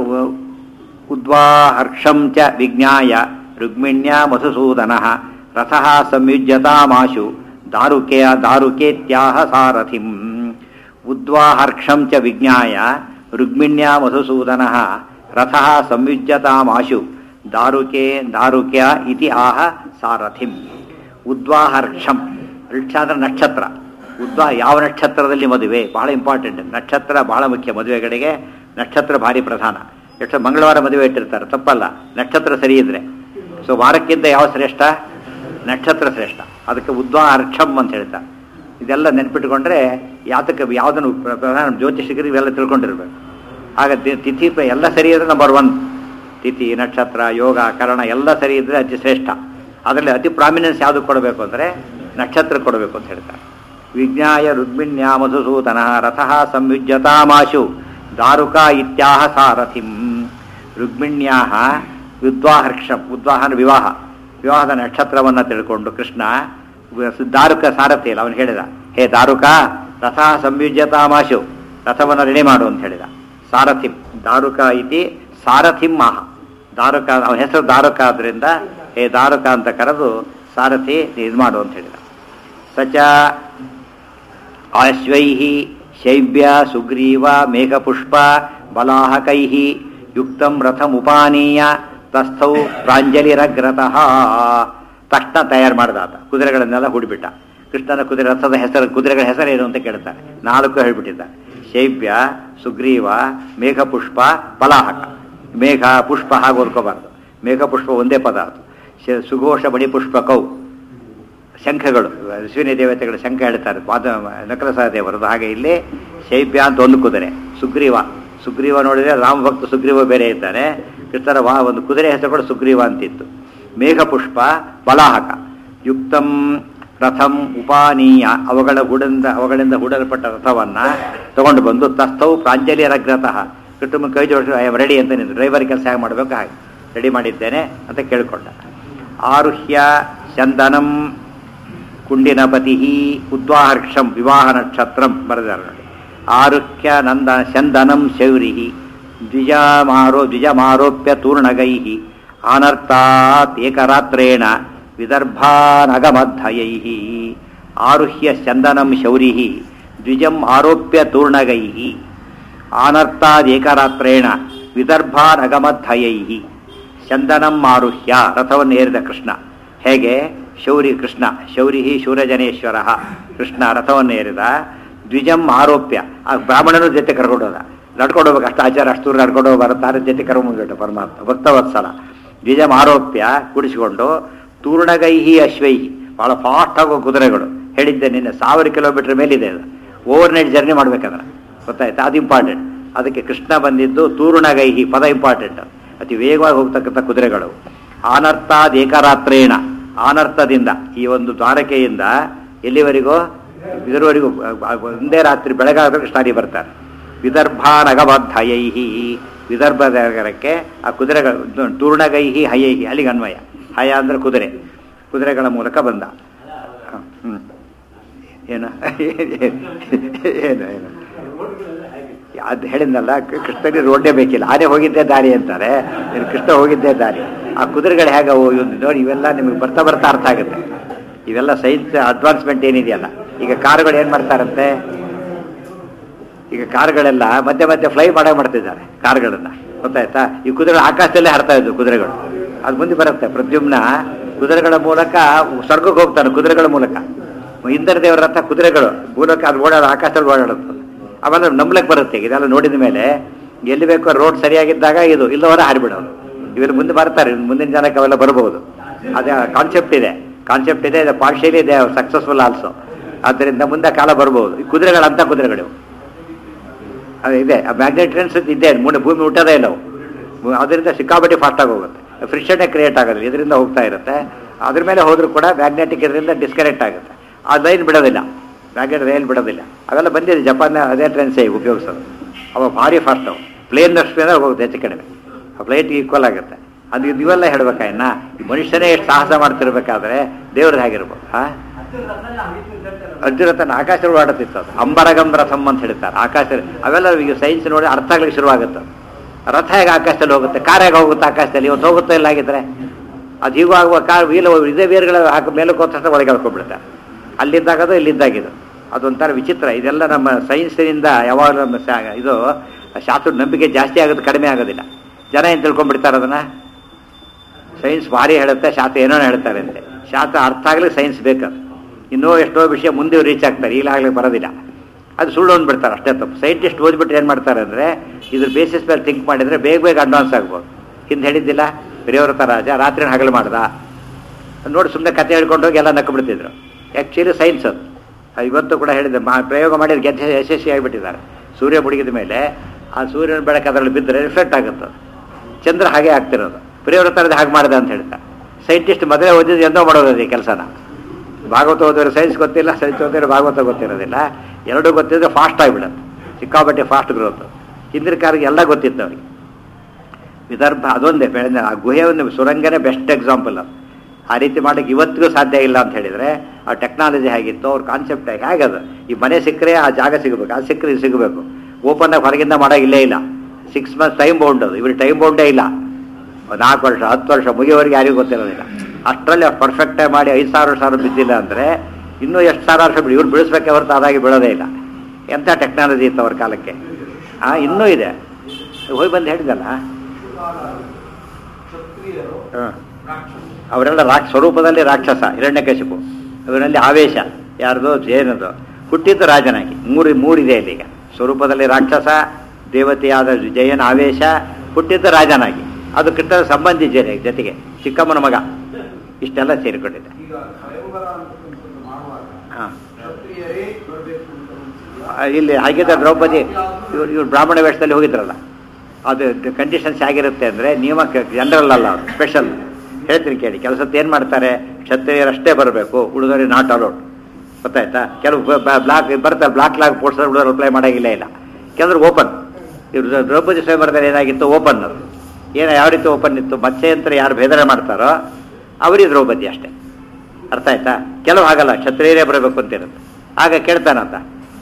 A: ಉದ್ವಾಹರ್ಷಂ ಚ ವಿಜ್ಞಾಯ ರುಗ್ಮಿಣ್ಯ ಮಧುಸೂದನ ರಥಃ ಸಂಯುಜ್ಯತಾಮಾಶು ದಾರುಕೆಯ ದಾರುಕೇತ್ಯಾಹ ಸಾರಥಿಂ ಉದ್ವಾಹರ್ಷಂ ಚ ವಿಜ್ಞಾಯ ರುಗ್ಮಿಣ್ಯ ಮಧುಸೂದನ ರಥಃ ಸಂಯುಜ್ಯತಾಮಾಶು ದಾರುಕೆ ದಾರುಕ್ಯ ಇತಿ ಆಹ ಸಾರಥಿಂ ಉದ್ವಾಹರ್ಷಂ ವೃಕ್ಷ ಅಂದ್ರೆ ನಕ್ಷತ್ರ ಉದ್ವಾ ಯಾವ ನಕ್ಷತ್ರದಲ್ಲಿ ಮದುವೆ ಬಹಳ ಇಂಪಾರ್ಟೆಂಟ್ ನಕ್ಷತ್ರ ಬಹಳ ಮುಖ್ಯ ಮದುವೆಗಳಿಗೆ ನಕ್ಷತ್ರ ಭಾರಿ ಪ್ರಧಾನ ಎಷ್ಟು ಮಂಗಳವಾರ ಮದುವೆ ಇಟ್ಟಿರ್ತಾರೆ ತಪ್ಪಲ್ಲ ನಕ್ಷತ್ರ ಸರಿ ಇದ್ರೆ ಸೊ ವಾರಕ್ಕಿಂತ ಯಾವ ಶ್ರೇಷ್ಠ ನಕ್ಷತ್ರ ಶ್ರೇಷ್ಠ ಅದಕ್ಕೆ ಉದ್ವಾಹರ್ಷಂ ಅಂತ ಹೇಳ್ತಾರೆ ಇದೆಲ್ಲ ನೆನ್ಪಿಟ್ಕೊಂಡ್ರೆ ಯಾತಕ್ಕೆ ಯಾವುದನ್ನು ಪ್ರ- ಪ್ರಧಾನ ಜ್ಯೋತಿಷಿಕರು ಇವೆಲ್ಲ ತಿಳ್ಕೊಂಡಿರ್ಬೇಕು ಆಗ ತಿ- ತಿಥಿ ಪ- ಎಲ್ಲ ಸರಿ ಇದ್ರೆ ನಂಬರ್ ಒನ್ ತಿಥಿ ನಕ್ಷತ್ರ ಯೋಗ ಕರಣ ಎಲ್ಲ ಸರಿ ಇದ್ರೆ ಅತಿ ಶ್ರೇಷ್ಠ ಅದರಲ್ಲಿ ಅತಿ ಪ್ರಾಮಿನೆನ್ಸ್ ಯಾವುದು ಕೊಡಬೇಕು ಅಂದರೆ ನಕ್ಷತ್ರ ಕೊಡಬೇಕು ಅಂತ ಹೇಳ್ತಾರೆ ವಿಜ್ಞಾಯ ರುಗ್ಮಿಣ್ಯ ಮಧುಸೂದನ ರಥಃ ಸಂಯುಜ್ಯತಾಮಾಶು ದಾರುಕ ಇತ್ಯಾಹ ಸಾರಥಿಂ ರುಗ್ಮಿಣ್ಯಾ ಉದ್ವಾಹರ್ಷ ಉದ್ವಾಹನ ವಿವಾಹ ವಿವಾಹದ ನಕ್ಷತ್ರವನ್ನು ತಿಳ್ಕೊಂಡು ಕೃಷ್ಣ ದಾರುಕ ಸಾರಥಿ ಅಲ್ಲ ಅವನು ಹೇಳಿದ ಹೇ ದಾರುಕ ರಥ ಸಂಯುಜ್ಯತಾಮಾಶು ರಥವನ್ನು ರೆಡಿ ಮಾಡು ಅಂತ ಹೇಳಿದ ಸಾರಥಿಂ ದಾರುಕ ಇತಿ ಸಾರಥಿಂ ಮಾಹ ದಾರುಕ ಅವನ ಹೆಸರು ದಾರುಕ ಆದ್ರಿಂದ ಹೇ ದಾರುಕ ಅಂತ ಕರೆದು ಸಾರಥಿ ಇದು ಮಾಡು ಅಂತ ಹೇಳಿದ ಸಚ ಆಶ್ವೈ ಶೈವ್ಯ ಸುಗ್ರೀವ ಮೇಘಪುಷ್ಪ ಬಲಾಹಕೈ ಯುಕ್ತಂ ರಥಮುಪಾನೀಯ ತಸ್ಥೌ ಪ್ರಾಂಜಲಿರಗ್ರತಃ ತಕ್ಷಣ ತಯಾರು ಮಾಡಿದ ಆತ ಕುದುರೆಗಳನ್ನೆಲ್ಲ ಹೂಡಿಬಿಟ್ಟ ಕೃಷ್ಣನ ಕುದುರೆ ರಥದ ಹೆಸರು ಕುದುರೆಗಳ ಹೆಸರೇನು ಅಂತ ಕೇಳ್ತಾರೆ ನಾಲ್ಕು ಹೇಳ್ಬಿಟ್ಟಿದ್ದ ಶೈವ್ಯ ಸುಗ್ರೀವ ಮೇಘಪುಷ್ಪ ಬಲಾಹಕ ಮೇಘ ಪುಷ್ಪ ಹಾಗೆ ಓದ್ಕೋಬಾರ್ದು ಮೇಘಪುಷ್ಪ ಒಂದೇ ಪದ ಅದು ಶ- ಸುಘೋಷ ಬಣಿಪುಷ್ಪಕೌ ಶಂಖಗಳು ಅಶ್ವಿನಿ ದೇವತೆಗಳು ಶಂಖ ಹೇಳ್ತಾರೆ ಪಾದ ನಕಲಸ ದೇವರದು ಹಾಗೆ ಇಲ್ಲಿ ಶೈಬ್ಯ ಅಂತ ಒಂದು ಕುದುರೆ ಸುಗ್ರೀವ ಸುಗ್ರೀವ ನೋಡಿದ್ರೆ ರಾಮಭಕ್ತ ಸುಗ್ರೀವ ಬೇರೆ ಇದ್ದಾನೆ ಕೃಷ್ಣರ ವಾ ಒಂದು ಕುದುರೆ ಹೆಸರು ಕೂಡ ಸುಗ್ರೀವ ಅಂತಿತ್ತು ಮೇಘಪುಷ್ಪ ಬಲಾಹಕ ಯುಕ್ತಂ ರಥಂ ಉಪಾನೀಯ ಅವುಗಳ ಗುಡಂದ ಅವುಗಳಿಂದ ಹೂಡಲ್ಪಟ್ಟ ರಥವನ್ನ ತಗೊಂಡು ಬಂದು ತಸ್ಥವು ಪ್ರಾಂಜಲಿಯರಗ್ರತಃ ಕುಟುಂಬ ಕೈ ಜೋಡಿಸಿ ಐ ರೆಡಿ ಅಂತ ನಿಂತು ಡ್ರೈವರ್ ಕೆಲಸ ಹೇಗೆ ಮಾಡಬೇಕು ಹಾಗೆ ರೆಡಿ ಮಾಡಿದ್ದೇನೆ ಅಂತ ಕೇಳಿಕೊಂಡ ಆರುಹ್ಯ ಚಂದನಂ ಕುಂಡಿನಪತಿ ಉದ್ವಾಹರ್ಷಂ ವಿವಾಹ ನಕ್ಷತ್ರಂ ಬರೆದಾರೆ ನೋಡಿ ಆರುಹ್ಯ ನಂದ ಚಂದನಂ ಶೌರಿ ದ್ವಿಜಮಾರೋ ದ್ವಿಜಮಾರೋಪ್ಯ ತೂರ್ಣಗೈ ಅನರ್ಥಾತ್ ಏಕರಾತ್ರೇಣ ವಿದರ್ಭಾನಗಮಧ್ಯಯೈ ಆರುಹ್ಯ ಚಂದನಂ ಶೌರಿ ದ್ವಿಜಂ ಆರೋಪ್ಯ ತೂರ್ಣಗೈ ಆನರ್ಥಾದೇಕರಾತ್ರೇಣ ವಿದರ್ಭಾನಗಮಧ್ಯಯೈ ಚಂದನಂ ಆರುಹ್ಯ ರಥವನ್ನು ಏರಿದ ಕೃಷ್ಣ ಹೇಗೆ ಶೌರಿ ಕೃಷ್ಣ ಶೌರಿ ಶೂರಜನೇಶ್ವರ ಕೃಷ್ಣ ರಥವನ್ನು ಏರಿದ ದ್ವಿಜಂ ಆರೋಪ್ಯ ಆ ಬ್ರಾಹ್ಮಣನ ಜೊತೆ ಕರ್ಕೊಂಡೋದ ನಡ್ಕೊಂಡು ಹೋಗ್ಬೇಕು ಅಷ್ಟು ಆಚಾರ ಅಷ್ಟು ದೂರ ನಡ್ಕೊಂಡು ಹೋಗ್ಬಾರ ತಾರ ಜೊತೆ ಕರ್ಕೊಂಡ್ಬಿಟ್ಟು ಪರಮಾತ್ಮ ಭಕ್ತವತ್ಸಲ ದ್ವಿಜಂ ಆರೋಪ್ಯ ಕುಡಿಸಿಕೊಂಡು ತೂರ್ಣಗೈಹಿ ಅಶ್ವೈಹಿ ಭಾಳ ಫಾಸ್ಟ್ ಆಗೋ ಕುದುರೆಗಳು ಹೇಳಿದ್ದೆ ನಿನ್ನೆ ಸಾವಿರ ಕಿಲೋಮೀಟರ್ ಮೇಲಿದೆ ಅದು ಓವರ್ ನೈಟ್ ಜರ್ನಿ ಮಾಡ್ಬೇಕಂದ್ರೆ ಗೊತ್ತಾಯ್ತಾ ಅದು ಇಂಪಾರ್ಟೆಂಟ್ ಅದಕ್ಕೆ ಕೃಷ್ಣ ಬಂದಿದ್ದು ತೂರ್ಣಗೈಹಿ ಪದ ಇಂಪಾರ್ಟೆಂಟ್ ಅತಿ ವೇಗವಾಗಿ ಹೋಗ್ತಕ್ಕಂಥ ಕುದುರೆಗಳು ಆನರ್ಥಾದ್ ಏಕರಾತ್ರೇಣ ಆನರ್ಥದಿಂದ ಈ ಒಂದು ದ್ವಾರಕೆಯಿಂದ ಎಲ್ಲಿವರೆಗೂ ಇದರವರೆಗೂ ಒಂದೇ ರಾತ್ರಿ ಬೆಳಗಾದ್ರೆ ಕೃಷ್ಣಾರಿ ಬರ್ತಾರೆ ವಿದರ್ಭಾನಗಬದ್ಧಯೈಹಿ ವಿದರ್ಭದ ನಗರಕ್ಕೆ ಆ ಕುದುರೆಗಳು ತೂರ್ಣಗೈಹಿ ಹಯೈಹಿ ಅಲ್ಲಿಗೆ ಅನ್ವಯ ಹಯ ಅಂದ್ರೆ ಕುದುರೆ ಕುದುರೆಗಳ ಮೂಲಕ ಬಂದ ಹ, ಹ್ಮ್. ಏನು ಏನು ಏನು ಅದು ಹೇಳಿದ್ನಲ್ಲ ಕ- ಕೃಷ್ಣನಿಗೆ ರೋಡೇ ಬೇಕಿಲ್ಲ ಆನೆ ಹೋಗಿದ್ದೇ ದಾರಿ ಅಂತಾರೆ ಇನ್ನು ಕೃಷ್ಣ ಹೋಗಿದ್ದೇ ದಾರಿ ಆ ಕುದುರೆಗಳು ಹೇಗವು ಇವ್ನು ನೋಡಿ ಇವೆಲ್ಲ ನಿಮಗೆ ಬರ್ತಾ ಬರ್ತಾ ಅರ್ಥ ಆಗುತ್ತೆ ಇವೆಲ್ಲ ಸೈನ್ಸ್ ಅಡ್ವಾನ್ಸ್ಮೆಂಟ್ ಏನಿದೆಯಲ್ಲ ಈಗ ಕಾರುಗಳು ಏನು ಮಾಡ್ತಾರಂತೆ ಈಗ ಕಾರುಗಳೆಲ್ಲ ಮಧ್ಯೆ ಮಧ್ಯೆ ಫ್ಲೈ ಮಾಡೇ ಮಾಡ್ತಿದ್ದಾರೆ ಕಾರುಗಳನ್ನ ಗೊತ್ತಾಯ್ತಾ ಈ ಕುದುರೆ ಆಕಾಶದಲ್ಲೇ ಹರ್ತಾ ಇದ್ವು ಕುದುರೆಗಳು ಅದು ಮುಂದೆ ಬರುತ್ತೆ ಪ್ರದ್ಯುಮ್ನ ಕುದುರೆಗಳ ಮೂಲಕ ಸ್ವರ್ಗಕ್ಕೆ ಹೋಗ್ತಾನೆ ಕುದುರೆಗಳ ಮೂಲಕ ಇಂದ್ರ ದೇವರ ರಥ ಕುದುರೆಗಳು ಮೂಲಕ ಅದು ಓಡಾಡೋ ಆಕಾಶದಲ್ಲಿ ಓಡಾಡುತ್ತೆ ಆಮೇಲೆ ನಂಬ್ಲಕ್ಕೆ ಬರುತ್ತೆ ಇದೆಲ್ಲ ನೋಡಿದ ಮೇಲೆ ಎಲ್ಲಿ ಬೇಕೋ ರೋಡ್ ಸರಿಯಾಗಿದ್ದಾಗ ಇದು ಇಲ್ಲವರ ಹಾರಿಬಿಡೋದು ಇವರು ಮುಂದೆ ಬರ್ತಾರೆ ಇನ್ನು ಮುಂದಿನ ಜನಕ್ಕೆ ಅವೆಲ್ಲ ಬರಬಹುದು ಅದೇ ಕಾನ್ಸೆಪ್ಟ್ ಇದೆ ಕಾನ್ಸೆಪ್ಟ್ ಇದೆ ಇದು ಪಾರ್ಷಿಯಲಿ ಇದೆ ಸಕ್ಸಸ್ಫುಲ್ ಆಲ್ಸೋ ಆದ್ದರಿಂದ ಮುಂದೆ ಕಾಲ ಬರಬಹುದು ಈ ಕುದುರೆಗಳಂತ ಕುದುರೆಗಳು ಇವು. ಅದು ಇದೆ ಮ್ಯಾಗ್ನೆಟ್ ಟ್ರೆನ್ಸ್ ಇದೆ ಮುನ್ನ ಭೂಮಿ ಮುಟ್ಟೋದೇ ಇಲ್ಲ ಅವು ಭೂ- ಅದರಿಂದ ಸಿಕ್ಕಾಪಟ್ಟೆ ಫಾಸ್ಟಾಗಿ ಹೋಗುತ್ತೆ ಫ್ರಿಕ್ಷನ್ನೇ ಕ್ರಿಯೇಟ್ ಆಗೋದಿಲ್ಲ ಇದರಿಂದ ಹೋಗ್ತಾ ಇರುತ್ತೆ ಅದ್ರ ಮೇಲೆ ಹೋದ್ರೂ ಕೂಡ ಮ್ಯಾಗ್ನೆಟಿಕ್ ಇದರಿಂದ ಡಿಸ್ಕನೆಕ್ಟ್ ಆಗುತ್ತೆ ಆ ಲೈನ್ ಬಿಡೋದಿಲ್ಲ ಮ್ಯಾಗ್ನೆಟ್ ರೈಲ್ ಬಿಡೋದಿಲ್ಲ ಅವೆಲ್ಲ ಬಂದಿದೆ ಜಪಾನ್ ಅದೇ ಟ್ರೆನ್ಸೇ ಉಪಯೋಗಿಸೋದು ಅವ ಭಾರಿ ಫಾಸ್ಟ್ ಅವು ಪ್ಲೇನ್ ಮೇಲೆ ಹೋಗುತ್ತೆ ಹೆಚ್ಚು ಕಡಿಮೆ ಆ ಫ್ಲೈಟ್ ಈಕ್ವಲ್ ಆಗುತ್ತೆ ಅದು ಇದು ಇವೆಲ್ಲ ಹೇಳ್ಬೇಕಾ ಇನ್ನ ಈ ಮನುಷ್ಯನೇ ಎಷ್ಟು ಸಾಹಸ ಮಾಡ್ತಿರ್ಬೇಕಾದ್ರೆ ದೇವ್ರದ್ದು ಹೇಗಿರ್ಬೋದು ಹಾಂ ಅರ್ಜುನ ತನ್ನ ಆಕಾಶದಲ್ಲಿ ಓಡಾಡುತ್ತಿತ್ತು ಅದು ಅಂಬರಗಂ ರಥಂ ಅಂತ ಹೇಳ್ತಾರೆ ಆಕಾಶ ಅವೆಲ್ಲ ಈಗ ಸೈನ್ಸ್ ನೋಡಿ ಅರ್ಥ ಆಗ್ಲಿಕ್ಕೆ ಶುರುವಾಗುತ್ತೆ ರಥ ಹೇಗೆ ಆಕಾಶದಲ್ಲಿ ಹೋಗುತ್ತೆ ಕಾರ್ ಹೇಗೆ ಹೋಗುತ್ತೆ ಆಕಾಶದಲ್ಲಿ ಇವತ್ತು ಹೋಗುತ್ತೋ ಇಲ್ಲ ಆಗಿದ್ರೆ ಅದು ಹೀಗೂ ಆಗುವ ಕಾರ್ ವೀಲ್ ಇದೇ ಬೇರ್ಗಳ ಹಾಕಿ ಮೇಲಕ್ಕೆ ಹೋದ ತಕ್ಷಣ ಒಳಗೆ ಹಾಕೊಂಡ್ಬಿಡುತ್ತೆ ಅಲ್ಲಿದ್ದಾಗದು ಇಲ್ಲಿದ್ದಾಗಿದು ಅದೊಂಥರ ವಿಚಿತ್ರ ಇದೆಲ್ಲ ನಮ್ಮ ಸೈನ್ಸಿನಿಂದ ಯಾವಾಗ ನಮ್ಮ ಶಾ- ಇದು ಶಾಸ್ತ್ರದ ನಂಬಿಕೆ ಜಾಸ್ತಿ ಆಗೋದು ಕಡಿಮೆ ಆಗೋದಿಲ್ಲ ಜನ ಏನು ತಿಳ್ಕೊಂಡ್ಬಿಡ್ತಾರೆ ಅದನ್ನ ಸೈನ್ಸ್ ಭಾರಿ ಹೇಳುತ್ತೆ ಶಾಸ್ತ್ರ ಏನೋ ಹೇಳ್ತಾರೆ ಅಂತೆ ಶಾಸ್ತ್ರ ಅರ್ಥ ಆಗ್ಲಿಕ್ಕೆ ಸೈನ್ಸ್ ಬೇಕು ಇನ್ನೂ ಎಷ್ಟೋ ವಿಷಯ ಮುಂದೆ ರೀಚ್ ಆಗ್ತಾರೆ ಈಗಾಗಲಿಕ್ಕೆ ಬರೋದಿಲ್ಲ ಅದು ಸುಳ್ಳು ಅಂದ್ಬಿಡ್ತಾರೆ ಅಷ್ಟೇ ತಪ್ಪು ಸೈಂಟಿಸ್ಟ್ ಓದ್ಬಿಟ್ಟು ಏನು ಮಾಡ್ತಾರೆ ಅಂದರೆ ಇದ್ರ ಬೇಸಿಸ್ ಮೇಲೆ ಥಿಂಕ್ ಮಾಡಿದರೆ ಬೇಗ ಬೇಗ ಅಡ್ವಾನ್ಸ್ ಆಗ್ಬೋದು ಹಿಂದೆ ಹೇಳಿದ್ದಿಲ್ಲ ಹಿರಿಯವ್ರತ ರಾಜ ರಾತ್ರಿ ಹಗಲು ಮಾಡ್ದ ನೋಡಿ ಸುಮ್ಮನೆ ಕತೆ ಹೇಳ್ಕೊಂಡು ಹೋಗಿ ಎಲ್ಲ ನಕ್ಬಿಡ್ತಿದ್ರು ಆ್ಯಕ್ಚುಲಿ ಸೈನ್ಸ್ ಅದು ಅದು ಇವತ್ತು ಕೂಡ ಹೇಳಿದೆ ಮಾ ಪ್ರಯೋಗ ಮಾಡಿದ ಗೆದ್ದ ಯಶಸ್ವಿ ಆಗಿಬಿಟ್ಟಿದ್ದಾರೆ ಸೂರ್ಯ ಮುಳುಗಿದ ಮೇಲೆ ಆ ಸೂರ್ಯನ ಬೆಳಕು ಅದರಲ್ಲಿ ಬಿದ್ದರೆ ರಿಫ್ಲೆಕ್ಟ್ ಆಗುತ್ತೆ ಅದು. ಚಂದ್ರ ಹಾಗೆ ಆಗ್ತಿರೋದು ಪ್ರಿಯವ್ರತರದ ಹಾಗೆ ಮಾಡಿದೆ ಅಂತ ಹೇಳ್ತಾರೆ ಸೈಂಟಿಸ್ಟ್ ಮೊದಲೇ ಓದಿದ್ದು ಎಂದೋ ಮಾಡೋದು ಈ ಕೆಲಸನ ಭಾಗವತ ಓದಿದ್ರೆ ಸೈನ್ಸ್ ಗೊತ್ತಿಲ್ಲ ಸೈನ್ಸ್ ಓದಿದ್ರೆ ಭಾಗವತ ಗೊತ್ತಿರೋದಿಲ್ಲ ಎರಡೂ ಗೊತ್ತಿದ್ರೆ ಫಾಸ್ಟ್ ಆಗಿಬಿಡುತ್ತೆ ಸಿಕ್ಕಾಪಟ್ಟೆ ಫಾಸ್ಟ್ ಗ್ರೋತ್ ಹಿಂದಿನ ಕಾರಿಗೆ ಎಲ್ಲ ಗೊತ್ತಿತ್ತು ಅವ್ರಿಗೆ ವಿದರ್ಭ ಅದೊಂದೇ ಬೆಳೆದ ಆ ಗುಹೆ ಒಂದು ಸುರಂಗನೇ ಬೆಸ್ಟ್ ಎಕ್ಸಾಂಪಲ್ ಅದು ಆ ರೀತಿ ಮಾಡಕ್ಕೆ ಇವತ್ತಿಗೂ ಸಾಧ್ಯ ಇಲ್ಲ ಅಂತ ಹೇಳಿದರೆ ಆ ಟೆಕ್ನಾಲಜಿ ಹೇಗಿತ್ತು ಅವ್ರ ಕಾನ್ಸೆಪ್ಟ್ ಹೇಗದು ಈ ಮನೆ ಸಿಕ್ಕರೆ ಆ ಜಾಗ ಸಿಗಬೇಕು ಅದು ಸಿಕ್ಕರೆ ಇದು ಸಿಗಬೇಕು ಓಪನ್ ಆಗಿ ಹೊರಗಿಂದ ಮಾಡೋಂಗಿಲ್ಲೇ ಇಲ್ಲ ಸಿಕ್ಸ್ ಮಂತ್ಸ್ ಟೈಮ್ ಬೌಂಡ್ ಅದು ಇವ್ರಿಗೆ ಟೈಮ್ ಬೌಂಡೇ ಇಲ್ಲ ಒಂದ್ ನಾಲ್ಕು ವರ್ಷ ಹತ್ತು ವರ್ಷ ಮುಗಿಯೋವರೆಗೆ ಯಾರಿಗೂ ಗೊತ್ತಿರೋದಿಲ್ಲ ಅಷ್ಟರಲ್ಲಿ ಅವ್ರು ಪರ್ಫೆಕ್ಟಾಗಿ ಮಾಡಿ ಐದು ಸಾವಿರ ಸಾವಿರ ಬಿದ್ದಿಲ್ಲ ಅಂದರೆ ಇನ್ನೂ ಎಷ್ಟು ಸಾವಿರ ವರ್ಷ ಬಿಡಿ ಇವ್ರು ಬೆಳೆಸ್ಬೇಕೆ ಹೊರತು ಅದಾಗಿ ಬೀಳೋದೇ ಇಲ್ಲ ಎಂಥ ಟೆಕ್ನಾಲಜಿ ಇತ್ತು ಅವ್ರ ಕಾಲಕ್ಕೆ ಆ ಇನ್ನೂ ಇದೆ ಹೋಗಿ ಬಂದು ಹೇಳಿದಲ್ಲ
B: ಕ್ಷತ್ರಿಯರು
A: ಹಾಂ ಅವರೆಲ್ಲ ರಾಕ್ಷ ಸ್ವರೂಪದಲ್ಲಿ ರಾಕ್ಷಸ ಹಿರಣ್ಯಕಶಿಪು ಅವರಲ್ಲಿ ಆವೇಶ ಯಾರ್ದು ಜೇನದು ಹುಟ್ಟಿದ್ದು ರಾಜನಾಗಿ ಮೂರು ಮೂರಿದೆ ಅಲ್ಲಿ ಈಗ ಸ್ವರೂಪದಲ್ಲಿ ರಾಕ್ಷಸ ದೇವತೆಯಾದ ಜಯನ ಆವೇಶ ಹುಟ್ಟಿದ್ದು ರಾಜನಾಗಿ ಅದು ಕೃಷ್ಣನ ಸಂಬಂಧಿ ಜನ ಜೊತೆಗೆ ಚಿಕ್ಕಮ್ಮನ ಮಗ ಇಷ್ಟೆಲ್ಲ ಸೇರಿಕೊಂಡಿದೆ
B: ಈಗ ಸ್ವಯಂವರ ಅಂತಕ್ಕಂಥದ್ದು ಮಾಡುವಾಗ
A: ಹಾಂ
B: ಕ್ಷತ್ರಿಯರೇ ಬರಬೇಕು ಅಂತ ಅನ್ಸಿದ್ಯಾ?
A: ಇಲ್ಲಿ ಹಾಗಿದ್ದ ದ್ರೌಪದಿ ಇವ್ರು ಇವ್ರು ಬ್ರಾಹ್ಮಣ ವೇಷದಲ್ಲಿ ಹೋಗಿದ್ರಲ್ಲ ಅದು ಕಂಡೀಷನ್ಸ್ ಹೇಗಿರುತ್ತೆ ಅಂದರೆ ನಿಯಮ ಜನರಲ್ ಅಲ್ಲ ಅದು ಸ್ಪೆಷಲ್ ಹೇಳ್ತೀನಿ ಕೇಳಿ ಕೆಲಸದ್ದು ಏನು ಮಾಡ್ತಾರೆ ಕ್ಷತ್ರಿಯರಷ್ಟೇ ಬರಬೇಕು ಉಳಿದವ್ರಿಗೆ ನಾಟ್ ಅಲೌಡ್ ಗೊತ್ತಾಯ್ತಾ ಕೆಲವು ಬ್ಲಾಕ್ ಬರ್ತಾರೆ ಬ್ಲಾಕ್ ಲಾಗ್ ಪೋಸ್ಟರ್ ಉಳಿದವ್ರು ಅಪ್ಲೈ ಮಾಡೋಂಗಿಲ್ಲ ಇಲ್ಲ ಕೆಲವರು ಓಪನ್ ಇವ್ರು ದ್ರೌಪದಿ ಸ್ವಯಂವರದಲ್ಲಿ ಏನಾಗಿತ್ತು ಓಪನ್ ಅದು ಏನೋ ಯಾವ ರೀತಿ ಓಪನ್ ಇತ್ತು ಮತ್ಸ್ಯಂತರ ಯಾರು ಭೇದನೆ ಮಾಡ್ತಾರೋ ಅವರಿಗೆ ದ್ರೌಪದಿ ಅಷ್ಟೇ ಅರ್ಥ ಆಯ್ತಾ ಕೆಲವು ಹಾಗಲ್ಲ ಕ್ಷತ್ರಿಯರೇ ಬರಬೇಕು ಅಂತ ಇರುತ್ತೆ ಆಗ ಕೇಳ್ತಾನಂತ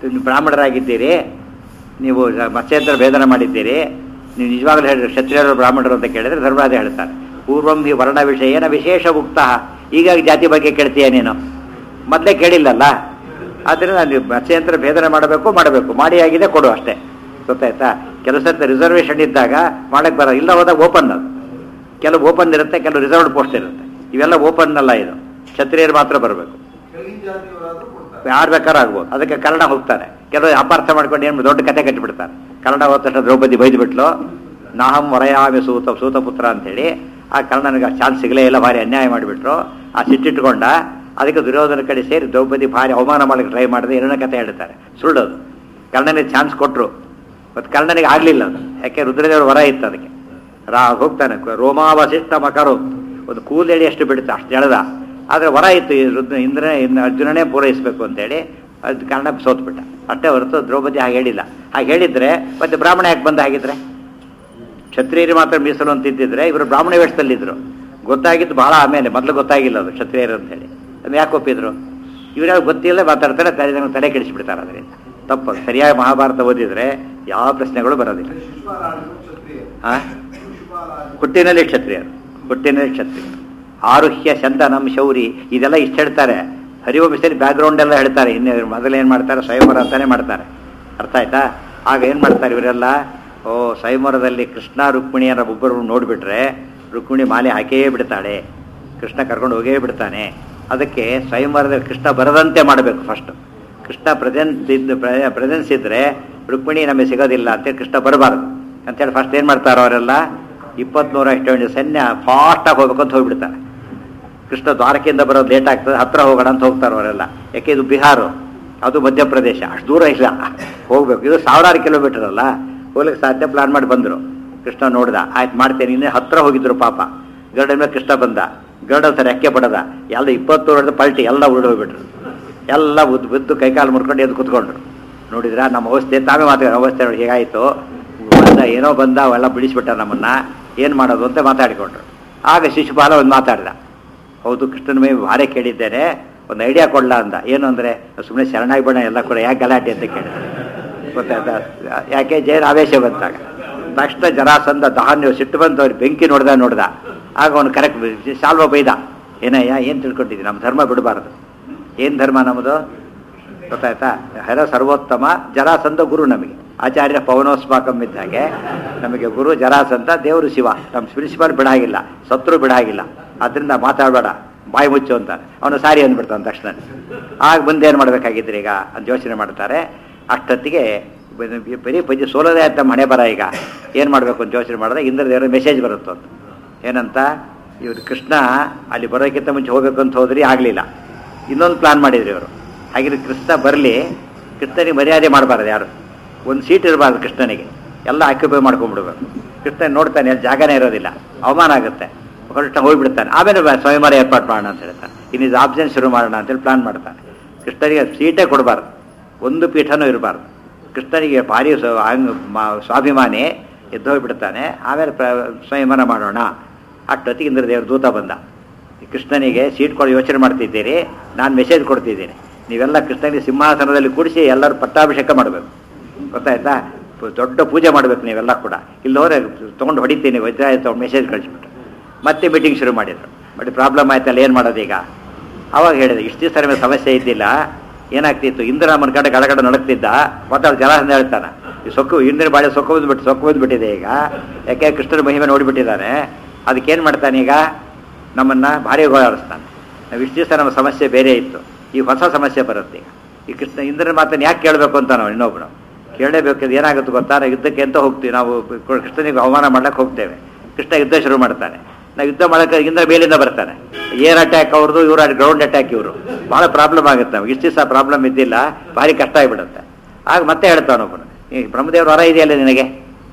A: ನೀವು ಬ್ರಾಹ್ಮಣರಾಗಿದ್ದೀರಿ ನೀವು ಮತ್ಸ್ಯಂತರ ಭೇದನ ಮಾಡಿದ್ದೀರಿ ನೀವು ನಿಜವಾಗ್ಲೂ ಹೇಳಿದ್ರೆ ಕ್ಷತ್ರಿಯರು ಬ್ರಾಹ್ಮಣರು ಅಂತ ಕೇಳಿದ್ರೆ ಧರ್ಮರಾಜ ಹೇಳ್ತಾರೆ ಪೂರ್ವಂ ಹಿ ವರ್ಣ ವಿಷಯನ ವಿಶೇಷ ಉಕ್ತ ಈಗ ಜಾತಿ ಬಗ್ಗೆ ಕೇಳ್ತೀಯ ನೀನು ಮೊದಲೇ ಕೇಳಿಲ್ಲಲ್ಲ ಆದ್ದರಿಂದ ನೀವು ಮತ್ಸ್ಯಂತರ ಭೇದನ ಮಾಡಬೇಕು ಮಾಡಬೇಕು ಮಾಡಿ ಆಗಿದೆ ಕೊಡು ಅಷ್ಟೇ ಗೊತ್ತಾಯ್ತಾ ಕೆಲಸ ರಿಸರ್ವೇಷನ್ ಇದ್ದಾಗ ಮಾಡಕ್ಕೆ ಬರೋ ಇಲ್ಲ ಹೋದಾಗ ಓಪನ್ ಅದು ಕೆಲವು ಓಪನ್ ಇರುತ್ತೆ ಕೆಲವು ರಿಸರ್ವ್ಡ್ ಪೋಸ್ಟ್ ಇರುತ್ತೆ ಇವೆಲ್ಲ ಓಪನ್ ಅಲ್ಲ ಇದು ಕ್ಷತ್ರಿಯರು ಮಾತ್ರ ಬರಬೇಕು
B: ಕೆಳಗಿನ ಜಾತಿಯವರಾದ್ರೂ ಕೊಡ್ತಾರೆ
A: ಯಾರು ಬೇಕಾದ್ರೂ ಆಗ್ಬೋದು ಅದಕ್ಕೆ ಕನ್ನಡ ಹೋಗ್ತಾರೆ ಕೆಲವರು ಅಪಾರ್ಥ ಮಾಡ್ಕೊಂಡು ಏನು ದೊಡ್ಡ ಕತೆ ಕಟ್ಟಿಬಿಡ್ತಾರೆ ಕನ್ನಡ ಹೋದ ತಕ್ಷಣ ದ್ರೌಪದಿ ಬೈದ್ಬಿಟ್ಲು ನಾಹಂ ವರಯಾಮಿ ಸೂತ ಸೂತಪುತ್ರ ಅಂತೇಳಿ ಆ ಕರ್ಣನಿಗೆ ಚಾನ್ಸ್ ಸಿಗಲೇ ಇಲ್ಲ ಭಾರಿ ಅನ್ಯಾಯ ಮಾಡಿಬಿಟ್ರು ಆ ಸಿಟ್ಟಿಟ್ಕೊಂಡ ಅದಕ್ಕೆ ದುರ್ಯೋಧನ ಕಡೆ ಸೇರಿ ದ್ರೌಪದಿ ಭಾರಿ ಅವಮಾನ ಮಾಡಲಿಕ್ಕೆ ಟ್ರೈ ಮಾಡಿದೆ ಏನೋ ಕತೆ ಹೇಳ್ತಾರೆ ಸುಳ್ಳೋದು ಕರ್ಣನಿಗೆ ಚಾನ್ಸ್ ಕೊಟ್ಟರು ಮತ್ತು ಕರ್ಣನಿಗೆ ಆಗಲಿಲ್ಲ ಅದು ಯಾಕೆ ರುದ್ರದೇವರು ವರ ಇತ್ತು ಅದಕ್ಕೆ ರಾ ಹೋಗ್ತಾನೆ ರೋಮಾವಶಿಷ್ಟ ಮಕರು ಒಂದು ಕೂಲೆಡಿ ಎಷ್ಟು ಬಿಡುತ್ತೆ ಅಷ್ಟು ಎಳೆದ ಆದರೆ ವರ ಇತ್ತು ಈ ರುದ್ರ ಇಂದ್ರ ಇನ್ನು ಅರ್ಜುನನೇ ಪೂರೈಸಬೇಕು ಅಂತೇಳಿ ಅದು ಕನ್ನಡ ಸೋತ್ಬಿಟ್ಟ ಅಷ್ಟೇ ಹೊರತು ದ್ರೌಪದಿ ಹಾಗೆ ಹೇಳಿಲ್ಲ ಹಾಗೆ ಹೇಳಿದ್ರೆ ಮತ್ತೆ ಬ್ರಾಹ್ಮಣ ಯಾಕೆ ಬಂದ ಹಾಗಿದ್ರೆ ಕ್ಷತ್ರಿಯರು ಮಾತ್ರ ಮೀಸಲು ಅಂತ ಇದ್ದಿದ್ರೆ ಇವರು ಬ್ರಾಹ್ಮಣ ವೇಷದಲ್ಲಿದ್ದರು ಗೊತ್ತಾಗಿದ್ದು ಬಹಳ ಆಮೇಲೆ ಮೊದಲು ಗೊತ್ತಾಗಿಲ್ಲ ಅದು ಕ್ಷತ್ರಿಯರು ಅಂತ ಹೇಳಿ ಅದನ್ನ ಯಾಕೆ ಒಪ್ಪಿದ್ರು ಇವ್ರ್ಯಾವ ಗೊತ್ತಿಲ್ಲ ಮಾತಾಡ್ತಾರೆ ತಲೆ ತಲೆ ಕೆಡಿಸಿಬಿಡ್ತಾರೆ ಅದರಿಂದ ತಪ್ಪು ಸರಿಯಾಗಿ ಮಹಾಭಾರತ ಓದಿದ್ರೆ ಯಾವ ಪ್ರಶ್ನೆಗಳು ಬರೋದಿಲ್ಲ
B: ಶಿಶುಪಾಲಾಡಿದ್ರು ಕ್ಷತ್ರಿಯ
A: ಆ
B: ಶಿಶುಪಾಲಾಡಿದ್ರು
A: ಹುಟ್ಟಿನಲ್ಲಿ ಕ್ಷತ್ರಿಯರು ಹುಟ್ಟಿನಲ್ಲಿ ಕ್ಷತ್ರಿಯರು ಆರುಹ್ಯ ಶಂತನಂ ಶೌರಿ ಇದೆಲ್ಲ ಇಷ್ಟು ಹೇಳ್ತಾರೆ ಹರಿವಂಶದಲ್ಲಿ ಬ್ಯಾಕ್ಗ್ರೌಂಡ್ ಎಲ್ಲ ಹೇಳ್ತಾರೆ ಇನ್ನು ಮೊದಲು ಏನು ಮಾಡ್ತಾರೆ ಸ್ವಯಂವರ ಅಂತಾನೆ ಮಾಡ್ತಾರೆ ಅರ್ಥ ಆಯ್ತಾ ಆಗ ಏನು ಮಾಡ್ತಾರೆ ಇವರೆಲ್ಲ ಓ ಸ್ವಯಂವರದಲ್ಲಿ ಕೃಷ್ಣ ರುಕ್ಮಿಣಿಯರ ಒಬ್ಬರು ನೋಡಿಬಿಟ್ರೆ ರುಕ್ಮಿಣಿ ಮಾಲೆ ಹಾಕೇ ಬಿಡ್ತಾಳೆ ಕೃಷ್ಣ ಕರ್ಕೊಂಡು ಹೋಗೇ ಬಿಡ್ತಾನೆ ಅದಕ್ಕೆ ಸ್ವಯಂವರದಲ್ಲಿ ಕೃಷ್ಣ ಬರದಂತೆ ಮಾಡಬೇಕು ಫಸ್ಟ್ ಕೃಷ್ಣ ಪ್ರೆಸೆನ್ಸ್ ಇದ್ದು ಪ್ರೆಸೆನ್ಸ್ ಇದ್ದರೆ ರುಕ್ಮಿಣಿ ನಮಗೆ ಸಿಗೋದಿಲ್ಲ ಅಂತೇಳಿ ಕೃಷ್ಣ ಬರಬಾರ್ದು ಅಂತೇಳಿ ಫಸ್ಟ್ ಏನು ಮಾಡ್ತಾರೆ ಅವರೆಲ್ಲ ಇಪ್ಪತ್ತ್ಮೂರ ಇಷ್ಟು ಸೈನ್ಯ ಫಾಸ್ಟಾಗಿ ಹೋಗ್ಬೇಕು ಅಂತ ಹೋಗ್ಬಿಡ್ತಾರೆ ಕೃಷ್ಣ ದ್ವಾರಕೆಯಿಂದ ಬರೋದು ಲೇಟ್ ಆಗ್ತದೆ ಹತ್ರ ಹೋಗೋಣ ಅಂತ ಹೋಗ್ತಾರೆ ಅವರೆಲ್ಲ ಯಾಕೆ ಇದು ಬಿಹಾರ ಅದು ಮಧ್ಯಪ್ರದೇಶ ಅಷ್ಟು ದೂರ ಇಲ್ಲ ಹೋಗ್ಬೇಕು ಇದು ಸಾವಿರಾರು ಕಿಲೋಮೀಟರ್ ಅಲ್ಲ ಹೋಗ್ಲಿಕ್ಕೆ ಸಾಧ್ಯ ಪ್ಲಾನ್ ಮಾಡಿ ಬಂದರು ಕೃಷ್ಣ ನೋಡ್ದ ಆಯ್ತು ಮಾಡ್ತೇನೆ ಇನ್ನೇ ಹತ್ರ ಹೋಗಿದ್ರು ಪಾಪ ಗರುಡನ ಮೇಲೆ ಕೃಷ್ಣ ಬಂದ ಗರುಡ ಸರ್ ರೆಕ್ಕೆ ಪಡದ ಎಲ್ಲ ಇಪ್ಪತ್ತು ವರ್ಷದ ಪಲ್ಟಿ ಎಲ್ಲ ಉರುಳು ಹೋಗ್ಬಿಟ್ರು ಎಲ್ಲ ಉದ್ದು ಬಿದ್ದು ಕೈಕಾಲು ಮುರ್ಕೊಂಡು ಎದ್ದು ಕುತ್ಕೊಂಡ್ರು ನೋಡಿದ್ರ ನಮ್ಮ ಅವಸ್ಥೆ ತಾವೇ ಮಾತಾಡ ಅವಸ್ಥೆ ನೋಡಿ ಹೇಗಾಯಿತು ಬಂದ ಏನೋ ಬಂದ ಅವೆಲ್ಲ ಬಿಡಿಸ್ಬಿಟ್ಟ ನಮ್ಮನ್ನ ಏನು ಮಾಡೋದು ಅಂತ ಮಾತಾಡಿಕೊಂಡ್ರು ಆಗ ಶಿಶುಪಾಲ ಒಂದು ಮಾತಾಡ್ದ ಹೌದು ಕೃಷ್ಣನ ಮೇ ಭಾರಿ ಕೇಳಿದ್ದೇನೆ ಒಂದು ಐಡಿಯಾ ಕೊಡ್ಲಾ ಅಂದ ಏನು ಅಂದರೆ ಸುಮ್ಮನೆ ಶರಣಾಗಿ ಬೇಡ ಎಲ್ಲ ಕೂಡ ಯಾಕೆ ಗಲಾಟೆ ಅಂತ ಕೇಳಿದೆ ಗೊತ್ತಾಯ್ತಾ ಯಾಕೆ ಜೈನ ಆವೇಶ ಬಂತಾಗ ತಕ್ಷಣ ಜರಾಸಂದ ದಹಾನ್ಯ ಸಿಟ್ಟು ಬಂತು ಅವ್ರು ಬೆಂಕಿ ನೋಡ್ದ ನೋಡ್ದ ಆಗ ಅವನು ಕರೆಕ್ಟ್ ಶಾಲ್ವ ಬೈದ ಏನಯ್ಯ ಏನು ತಿಳ್ಕೊಂಡಿದ್ದೀನಿ ನಮ್ಮ ಧರ್ಮ ಬಿಡಬಾರ್ದು ಏನು ಧರ್ಮ ನಮ್ಮದು ಗೊತ್ತಾಯ್ತಾ ಹರ ಸರ್ವೋತ್ತಮ ಜರಾಸಂಧ ಗುರು ನಮಗೆ ಆಚಾರ್ಯ ಪವನೋಸ್ಮಾಕಂ ಇದ್ದ ಹಾಗೆ ನಮಗೆ ಗುರು ಜರಾಸಂಧ ದೇವರು ಶಿವ ನಮ್ಮ ಪ್ರಿನ್ಸಿಪಾಲ್ ಬಿಡಾಗಿಲ್ಲ ಸತ್ರು ಬಿಡಾಗಿಲ್ಲ ಅದರಿಂದ ಮಾತಾಡಬೇಡ ಬಾಯಿ ಮುಚ್ಚು ಅಂತಾನೆ ಅವನು ಸಾರಿ ಅಂದ್ಬಿಡ್ತಾನೆ ತಕ್ಷಣ ಆಗ ಮುಂದೆ ಏನು ಮಾಡಬೇಕಾಗಿದ್ರಿ ಈಗ ಅಂತ ಯೋಚನೆ ಮಾಡ್ತಾರೆ ಅಷ್ಟೊತ್ತಿಗೆ ಬ- ಬರೀ ಪಂಚ ಸೋಲದೇ ಅಂತ ಮನೆ ಬರ ಈಗ ಏನು ಮಾಡಬೇಕು ಅಂತ ಯೋಚನೆ ಮಾಡಿದ್ರೆ ಇಂದ್ರದೇವರ ಮೆಸೇಜ್ ಬರುತ್ತಂತ ಏನಂತ ಇವ್ರು ಕೃಷ್ಣ ಅಲ್ಲಿ ಬರೋಕ್ಕಿಂತ ಮುಂಚೆ ಹೋಗ್ಬೇಕು ಅಂತ ಹೋದ್ರಿ ಆಗಲಿಲ್ಲ ಇನ್ನೊಂದು ಪ್ಲಾನ್ ಮಾಡಿದ್ರಿ ಇವರು ಹಾಗಿದ್ರೆ ಕೃಷ್ಣ ಬರಲಿ ಕೃಷ್ಣನಿಗೆ ಮರ್ಯಾದೆ ಮಾಡಬಾರ್ದು ಯಾರು ಒಂದು ಸೀಟ್ ಇರಬಾರ್ದು ಕೃಷ್ಣನಿಗೆ ಎಲ್ಲ ಆಕ್ಯುಪೈ ಮಾಡ್ಕೊಂಡ್ಬಿಡ್ಬೇಕು ಕೃಷ್ಣ ನೋಡ್ತಾನೆ ಅಲ್ಲಿ ಜಾಗನೇ ಇರೋದಿಲ್ಲ ಅವಮಾನ ಆಗುತ್ತೆ ಹೊರಟ ಹೋಗ್ಬಿಡ್ತಾನೆ ಆಮೇಲೆ ಬ- ಸ್ವಯಂವರ ಏರ್ಪಾಡು ಮಾಡೋಣ ಅಂತ ಹೇಳ್ತಾನೆ ಇನ್ನು ಇದು ಆಪ್ಷನ್ ಶುರು ಮಾಡೋಣ ಅಂತೇಳಿ ಪ್ಲಾನ್ ಮಾಡ್ತಾನೆ ಕೃಷ್ಣನಿಗೆ ಸೀಟೇ ಕೊಡಬಾರ್ದು ಒಂದು ಪೀಠನೂ ಇರಬಾರ್ದು ಕೃಷ್ಣನಿಗೆ ಭಾರಿ ಸ್ವ- ಅಂಗ್- ಮ- ಸ್ವಾಭಿಮಾನಿ ಎದ್ದು ಹೋಗ್ಬಿಡ್ತಾನೆ ಆಮೇಲೆ ಪ್ರ ಸ್ವಯಂವರ ಮಾಡೋಣ ಅಷ್ಟೊತ್ತಿಗೆ ಇಂದ್ರದೇವರು ದೂತ ಬಂದ ಈ ಕೃಷ್ಣನಿಗೆ ಸೀಟ್ ಕೊಡೋ ಯೋಚನೆ ಮಾಡ್ತಿದ್ದೀರಿ ನಾನು ಮೆಸೇಜ್ ಕೊಡ್ತಿದ್ದೀನಿ ನೀವೆಲ್ಲ ಕೃಷ್ಣನಿಗೆ ಸಿಂಹಾಸನದಲ್ಲಿ ಕೂಡಿಸಿ ಎಲ್ಲರೂ ಪಟ್ಟಾಭಿಷೇಕ ಮಾಡಬೇಕು ಗೊತ್ತಾಯ್ತಾ ಪು- ದೊಡ್ಡ ಪೂಜೆ ಮಾಡಬೇಕು ನೀವೆಲ್ಲ ಕೂಡ ಇಲ್ಲೋರೆ ತೊಗೊಂಡು ಹೊಡಿತೀನಿ ವಜ್ರ ತೊಗೊಂಡು ಮೆಸೇಜ್ ಕಳಿಸ್ಬಿಟ್ಟು ಮತ್ತೆ ಮೀಟಿಂಗ್ ಶುರು ಮಾಡಿದರು ಬಟ್ ಪ್ರಾಬ್ಲಮ್ ಆಯ್ತಲ್ಲ ಏನು ಮಾಡೋದು ಈಗ ಅವಾಗ ಹೇಳಿದೆ ಇಷ್ಟು ದಿವಸ ನಮಗೆ ಸಮಸ್ಯೆ ಇದ್ದಿಲ್ಲ ಏನಾಗ್ತಿತ್ತು ಇಂದ್ರಮನ ಕಡೆ ಗಡಗಡ ನಡಕ್ತಿದ್ದ ಮಾತಾಡ ಜಲ ಅಂತ ಹೇಳ್ತಾನೆ ಈ ಸೊಕ್ಕು ಇಂದಿನ ಬಾಳೆ ಸೊಕ್ಕು ಬಂದ್ಬಿಟ್ಟು ಸೊಕ್ಕು ಬಂದ್ಬಿಟ್ಟಿದೆ ಈಗ ಯಾಕೆ ಕೃಷ್ಣನ ಮಹಿಮೆ ನೋಡಿಬಿಟ್ಟಿದ್ದಾನೆ ಅದಕ್ಕೇನು ಮಾಡ್ತಾನೆ ಈಗ ನಮ್ಮನ್ನು ಭಾರಿ ಗೋಳಾಡಿಸ್ತಾನೆ ನಾವು ಇಷ್ಟು ದಿವಸ ನಮ್ಮ ಸಮಸ್ಯೆ ಬೇರೆ ಇತ್ತು ಈ ಹೊಸ ಸಮಸ್ಯೆ ಬರುತ್ತೆ ಈಗ ಈ ಕೃಷ್ಣ ಇಂದ್ರನ ಮಾತನ್ನು ಯಾಕೆ ಕೇಳಬೇಕು ಅಂತ ನಾವು ಇನ್ನೊಬ್ಬನು ಕೇಳಲೇಬೇಕು ಏನಾಗುತ್ತೆ ಗೊತ್ತಾ ನಾವು ಯುದ್ಧಕ್ಕೆ ಅಂತ ಹೋಗ್ತೀವಿ ನಾವು ಕೃಷ್ಣನಿಗೆ ಅವಮಾನ ಮಾಡ್ಲಿಕ್ಕೆ ಹೋಗ್ತೇವೆ ಕೃಷ್ಣ ಯುದ್ಧ ಶುರು ಮಾಡ್ತಾನೆ ನಾವು ಯುದ್ಧ ಮಾಡೋಕ್ಕೆ ಇಂದ್ರ ಮೇಲಿಂದ ಬರ್ತಾನೆ ಏರ್ ಅಟ್ಯಾಕ್ ಅವ್ರದ್ದು ಇವರು ಗ್ರೌಂಡ್ ಅಟ್ಯಾಕ್ ಇವರು ಭಾಳ ಪ್ರಾಬ್ಲಮ್ ಆಗುತ್ತೆ ನಮ್ಗೆ ಇಷ್ಟು ದಿವಸ ಪ್ರಾಬ್ಲಮ್ ಇದ್ದಿಲ್ಲ ಭಾರಿ ಕಷ್ಟ ಆಗಿಬಿಡುತ್ತೆ ಆಗ ಮತ್ತೆ ಹೇಳ್ತಾನೊಬ್ಬನು ಈ ಬ್ರಹ್ಮದೇವ್ರ ವರ ಇದೆಯಲ್ಲ ನಿನಗೆ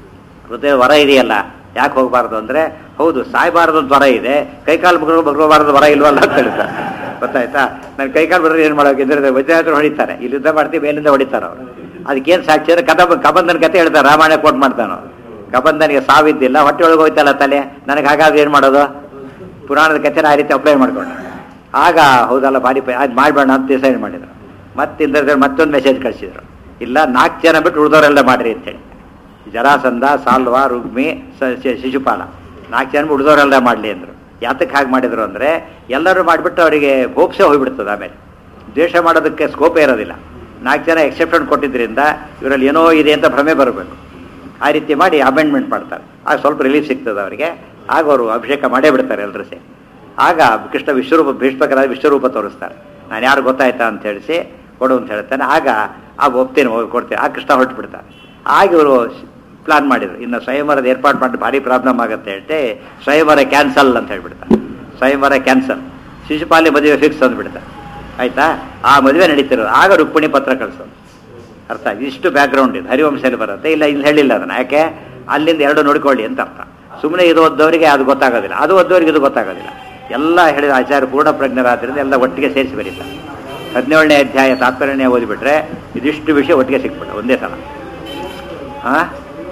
A: ಹೃದಯ ವರ ಇದೆಯಲ್ಲ ಯಾಕೆ ಹೋಗಬಾರ್ದು ಅಂದರೆ ಹೌದು ಸಾಯಬಾರದು ಅಂತ ವರ ಇದೆ ಕೈಕಾಲು ಮುಗಿದು ಬಗ್ರಬಾರದು ವರ ಇಲ್ವಲ್ಲ ಅಂತ ಹೇಳ್ತಾರೆ ಗೊತ್ತಾಯ್ತಾ ನಾನು ಕೈಕಾಲು ಬರೋದು ಏನು ಮಾಡೋಕೆ ಇದ್ರೆ ವಜ್ರಾತ್ರ ಹೊಡಿತಾರೆ ಇಲ್ಲಿ ಯುದ್ಧ ಮಾಡ್ತೀವಿ ಮೇಲಿಂದ ಹೊಡಿತಾರೆ ಅವರು ಅದಕ್ಕೇನು ಸಾಕ್ಷಿ ಅಂದರೆ ಕದ ಕಬಂಧನ ಕತೆ ಹೇಳ್ತಾರೆ ರಾಮಾಯಣ ಕೋಟ್ ಮಾಡ್ತಾನೆ ಅವ್ನು ಕಬಂಧನಿಗೆ ಸಾವಿದ್ದಿಲ್ಲ ಹೊಟ್ಟೆ ಒಳಗೆ ಹೋಯ್ತಲ್ಲ ತಲೆ ನನಗೆ ಹಾಗಾದ್ರೆ ಏನು ಮಾಡೋದು ಪುರಾಣದ ಕಥೆನ ಆ ರೀತಿ ಅಪ್ಲೈ ಮಾಡ್ಕೊಂಡೆ ಆಗ ಹೌದಲ್ಲ ಭಾರಿ ಪ- ಅದು ಮಾಡಬೇಡ ಅಂತ ಡಿಸೈಡ್ ಮಾಡಿದ್ರು ಮತ್ತೆ ಇಂದ್ರದೇವ್ರು ಮತ್ತೊಂದು ಮೆಸೇಜ್ ಕಳಿಸಿದ್ರು ಇಲ್ಲ ನಾಲ್ಕು ಜನ ಬಿಟ್ಟು ಉಳಿದವರೆಲ್ಲ ಮಾಡ್ರಿ ಅಂತೇಳಿ ಜರಾಸಂಧ ಸಾಲ್ವ ರುಗ್ಮಿ ಸ- ಶ- ಶಿಶುಪಾಲ ನಾಲ್ಕು ಜನ ಉಳಿದವರೆಲ್ಲ ಮಾಡಲಿ ಅಂದರು ಯಾತಕ್ಕೆ ಹಾಗೆ ಮಾಡಿದ್ರು ಅಂದರೆ ಎಲ್ಲರೂ ಮಾಡಿಬಿಟ್ಟು ಅವರಿಗೆ ಹೋಪ್ಸೇ ಹೋಗ್ಬಿಡ್ತದೆ ಆಮೇಲೆ ದ್ವೇಷ ಮಾಡೋದಕ್ಕೆ ಸ್ಕೋಪೇ ಇರೋದಿಲ್ಲ ನಾಲ್ಕು ಜನ ಎಕ್ಸೆಪ್ಷನ್ ಕೊಟ್ಟಿದ್ದರಿಂದ ಇವರಲ್ಲಿ ಏನೋ ಇದೆ ಅಂತ ಭ್ರಮೆ ಬರಬೇಕು ಆ ರೀತಿ ಮಾಡಿ ಅಮೆಂಡ್ಮೆಂಟ್ ಮಾಡ್ತಾರೆ ಆಗ ಸ್ವಲ್ಪ ರಿಲೀಫ್ ಸಿಗ್ತದೆ ಅವರಿಗೆ ಆಗ ಅವರು ಅಭಿಷೇಕ ಮಾಡೇ ಬಿಡ್ತಾರೆ ಎಲ್ಲರೂ ಸೇರಿ ಆಗ ಕೃಷ್ಣ ವಿಶ್ವರೂಪ ಭೀಷ್ಮಕರಾದ ವಿಶ್ವರೂಪ ತೋರಿಸ್ತಾರೆ ನಾನು ಯಾರು ಗೊತ್ತಾಯ್ತಾ ಅಂತ ಹೇಳಿಸಿ ಕೊಡು ಅಂತ ಹೇಳ್ತಾನೆ ಆಗ ಆಗ ಒಪ್ತೇನೆ ಹೋಗಿ ಕೊಡ್ತೇನೆ ಆ ಕೃಷ್ಣ ಹೊರಟು ಬಿಡ್ತಾರೆ ಆಗ ಇವರು ಪ್ಲಾನ್ ಮಾಡಿದ್ರು ಇನ್ನು ಸ್ವಯಂವರದ ಏರ್ಪಾಡು ಮಾಡಿ ಭಾರಿ ಪ್ರಾಬ್ಲಮ್ ಆಗುತ್ತೆ ಹೇಳ್ತೆ ಸ್ವಯಂವರ ಕ್ಯಾನ್ಸಲ್ ಅಂತ ಹೇಳ್ಬಿಡ್ತಾರೆ ಸ್ವಯಂವರ ಕ್ಯಾನ್ಸಲ್ ಶಿಶುಪಾಲಿ ಮದುವೆ ಫಿಕ್ಸ್ ಅಂದ್ಬಿಡ್ತಾರೆ ಆಯ್ತಾ ಆ ಮದುವೆ ನಡೀತಿರೋದು ಆಗ ರುಕ್ಮಿಣಿ ಪತ್ರ ಕಳಿಸೋದು ಅರ್ಥ ಇಷ್ಟು ಬ್ಯಾಕ್ಗ್ರೌಂಡ್ ಇದೆ ಹರಿವಂಶದಲ್ಲಿ ಬರುತ್ತೆ ಇಲ್ಲ ಇಲ್ಲಿ ಹೇಳಿಲ್ಲ ಅದನ್ನ ಯಾಕೆ ಅಲ್ಲಿಂದ ಎರಡು ನೋಡ್ಕೊಳ್ಳಿ ಅಂತ ಅರ್ಥ ಸುಮ್ಮನೆ ಇದು ಓದ್ದವರಿಗೆ ಅದು ಗೊತ್ತಾಗೋದಿಲ್ಲ ಅದು ಓದ್ದವರಿಗೆ ಇದು ಗೊತ್ತಾಗೋದಿಲ್ಲ ಎಲ್ಲ ಹೇಳಿದ ಆಚಾರ್ಯ ಪೂರ್ಣ ಪ್ರಜ್ಞರಾದ್ರಿಂದ ಎಲ್ಲ ಒಟ್ಟಿಗೆ ಸೇರಿಸಿ ಬರೀತಾರೆ ಹದಿನೇಳನೇ ಅಧ್ಯಾಯ ತಾತ್ಪರ್ಯನೇ ಓದಿಬಿಟ್ರೆ ಇದಿಷ್ಟು ವಿಷಯ ಒಟ್ಟಿಗೆ ಸಿಕ್ಬಿಟ್ಟು ಒಂದೇ ಸಲ ಹಾಂ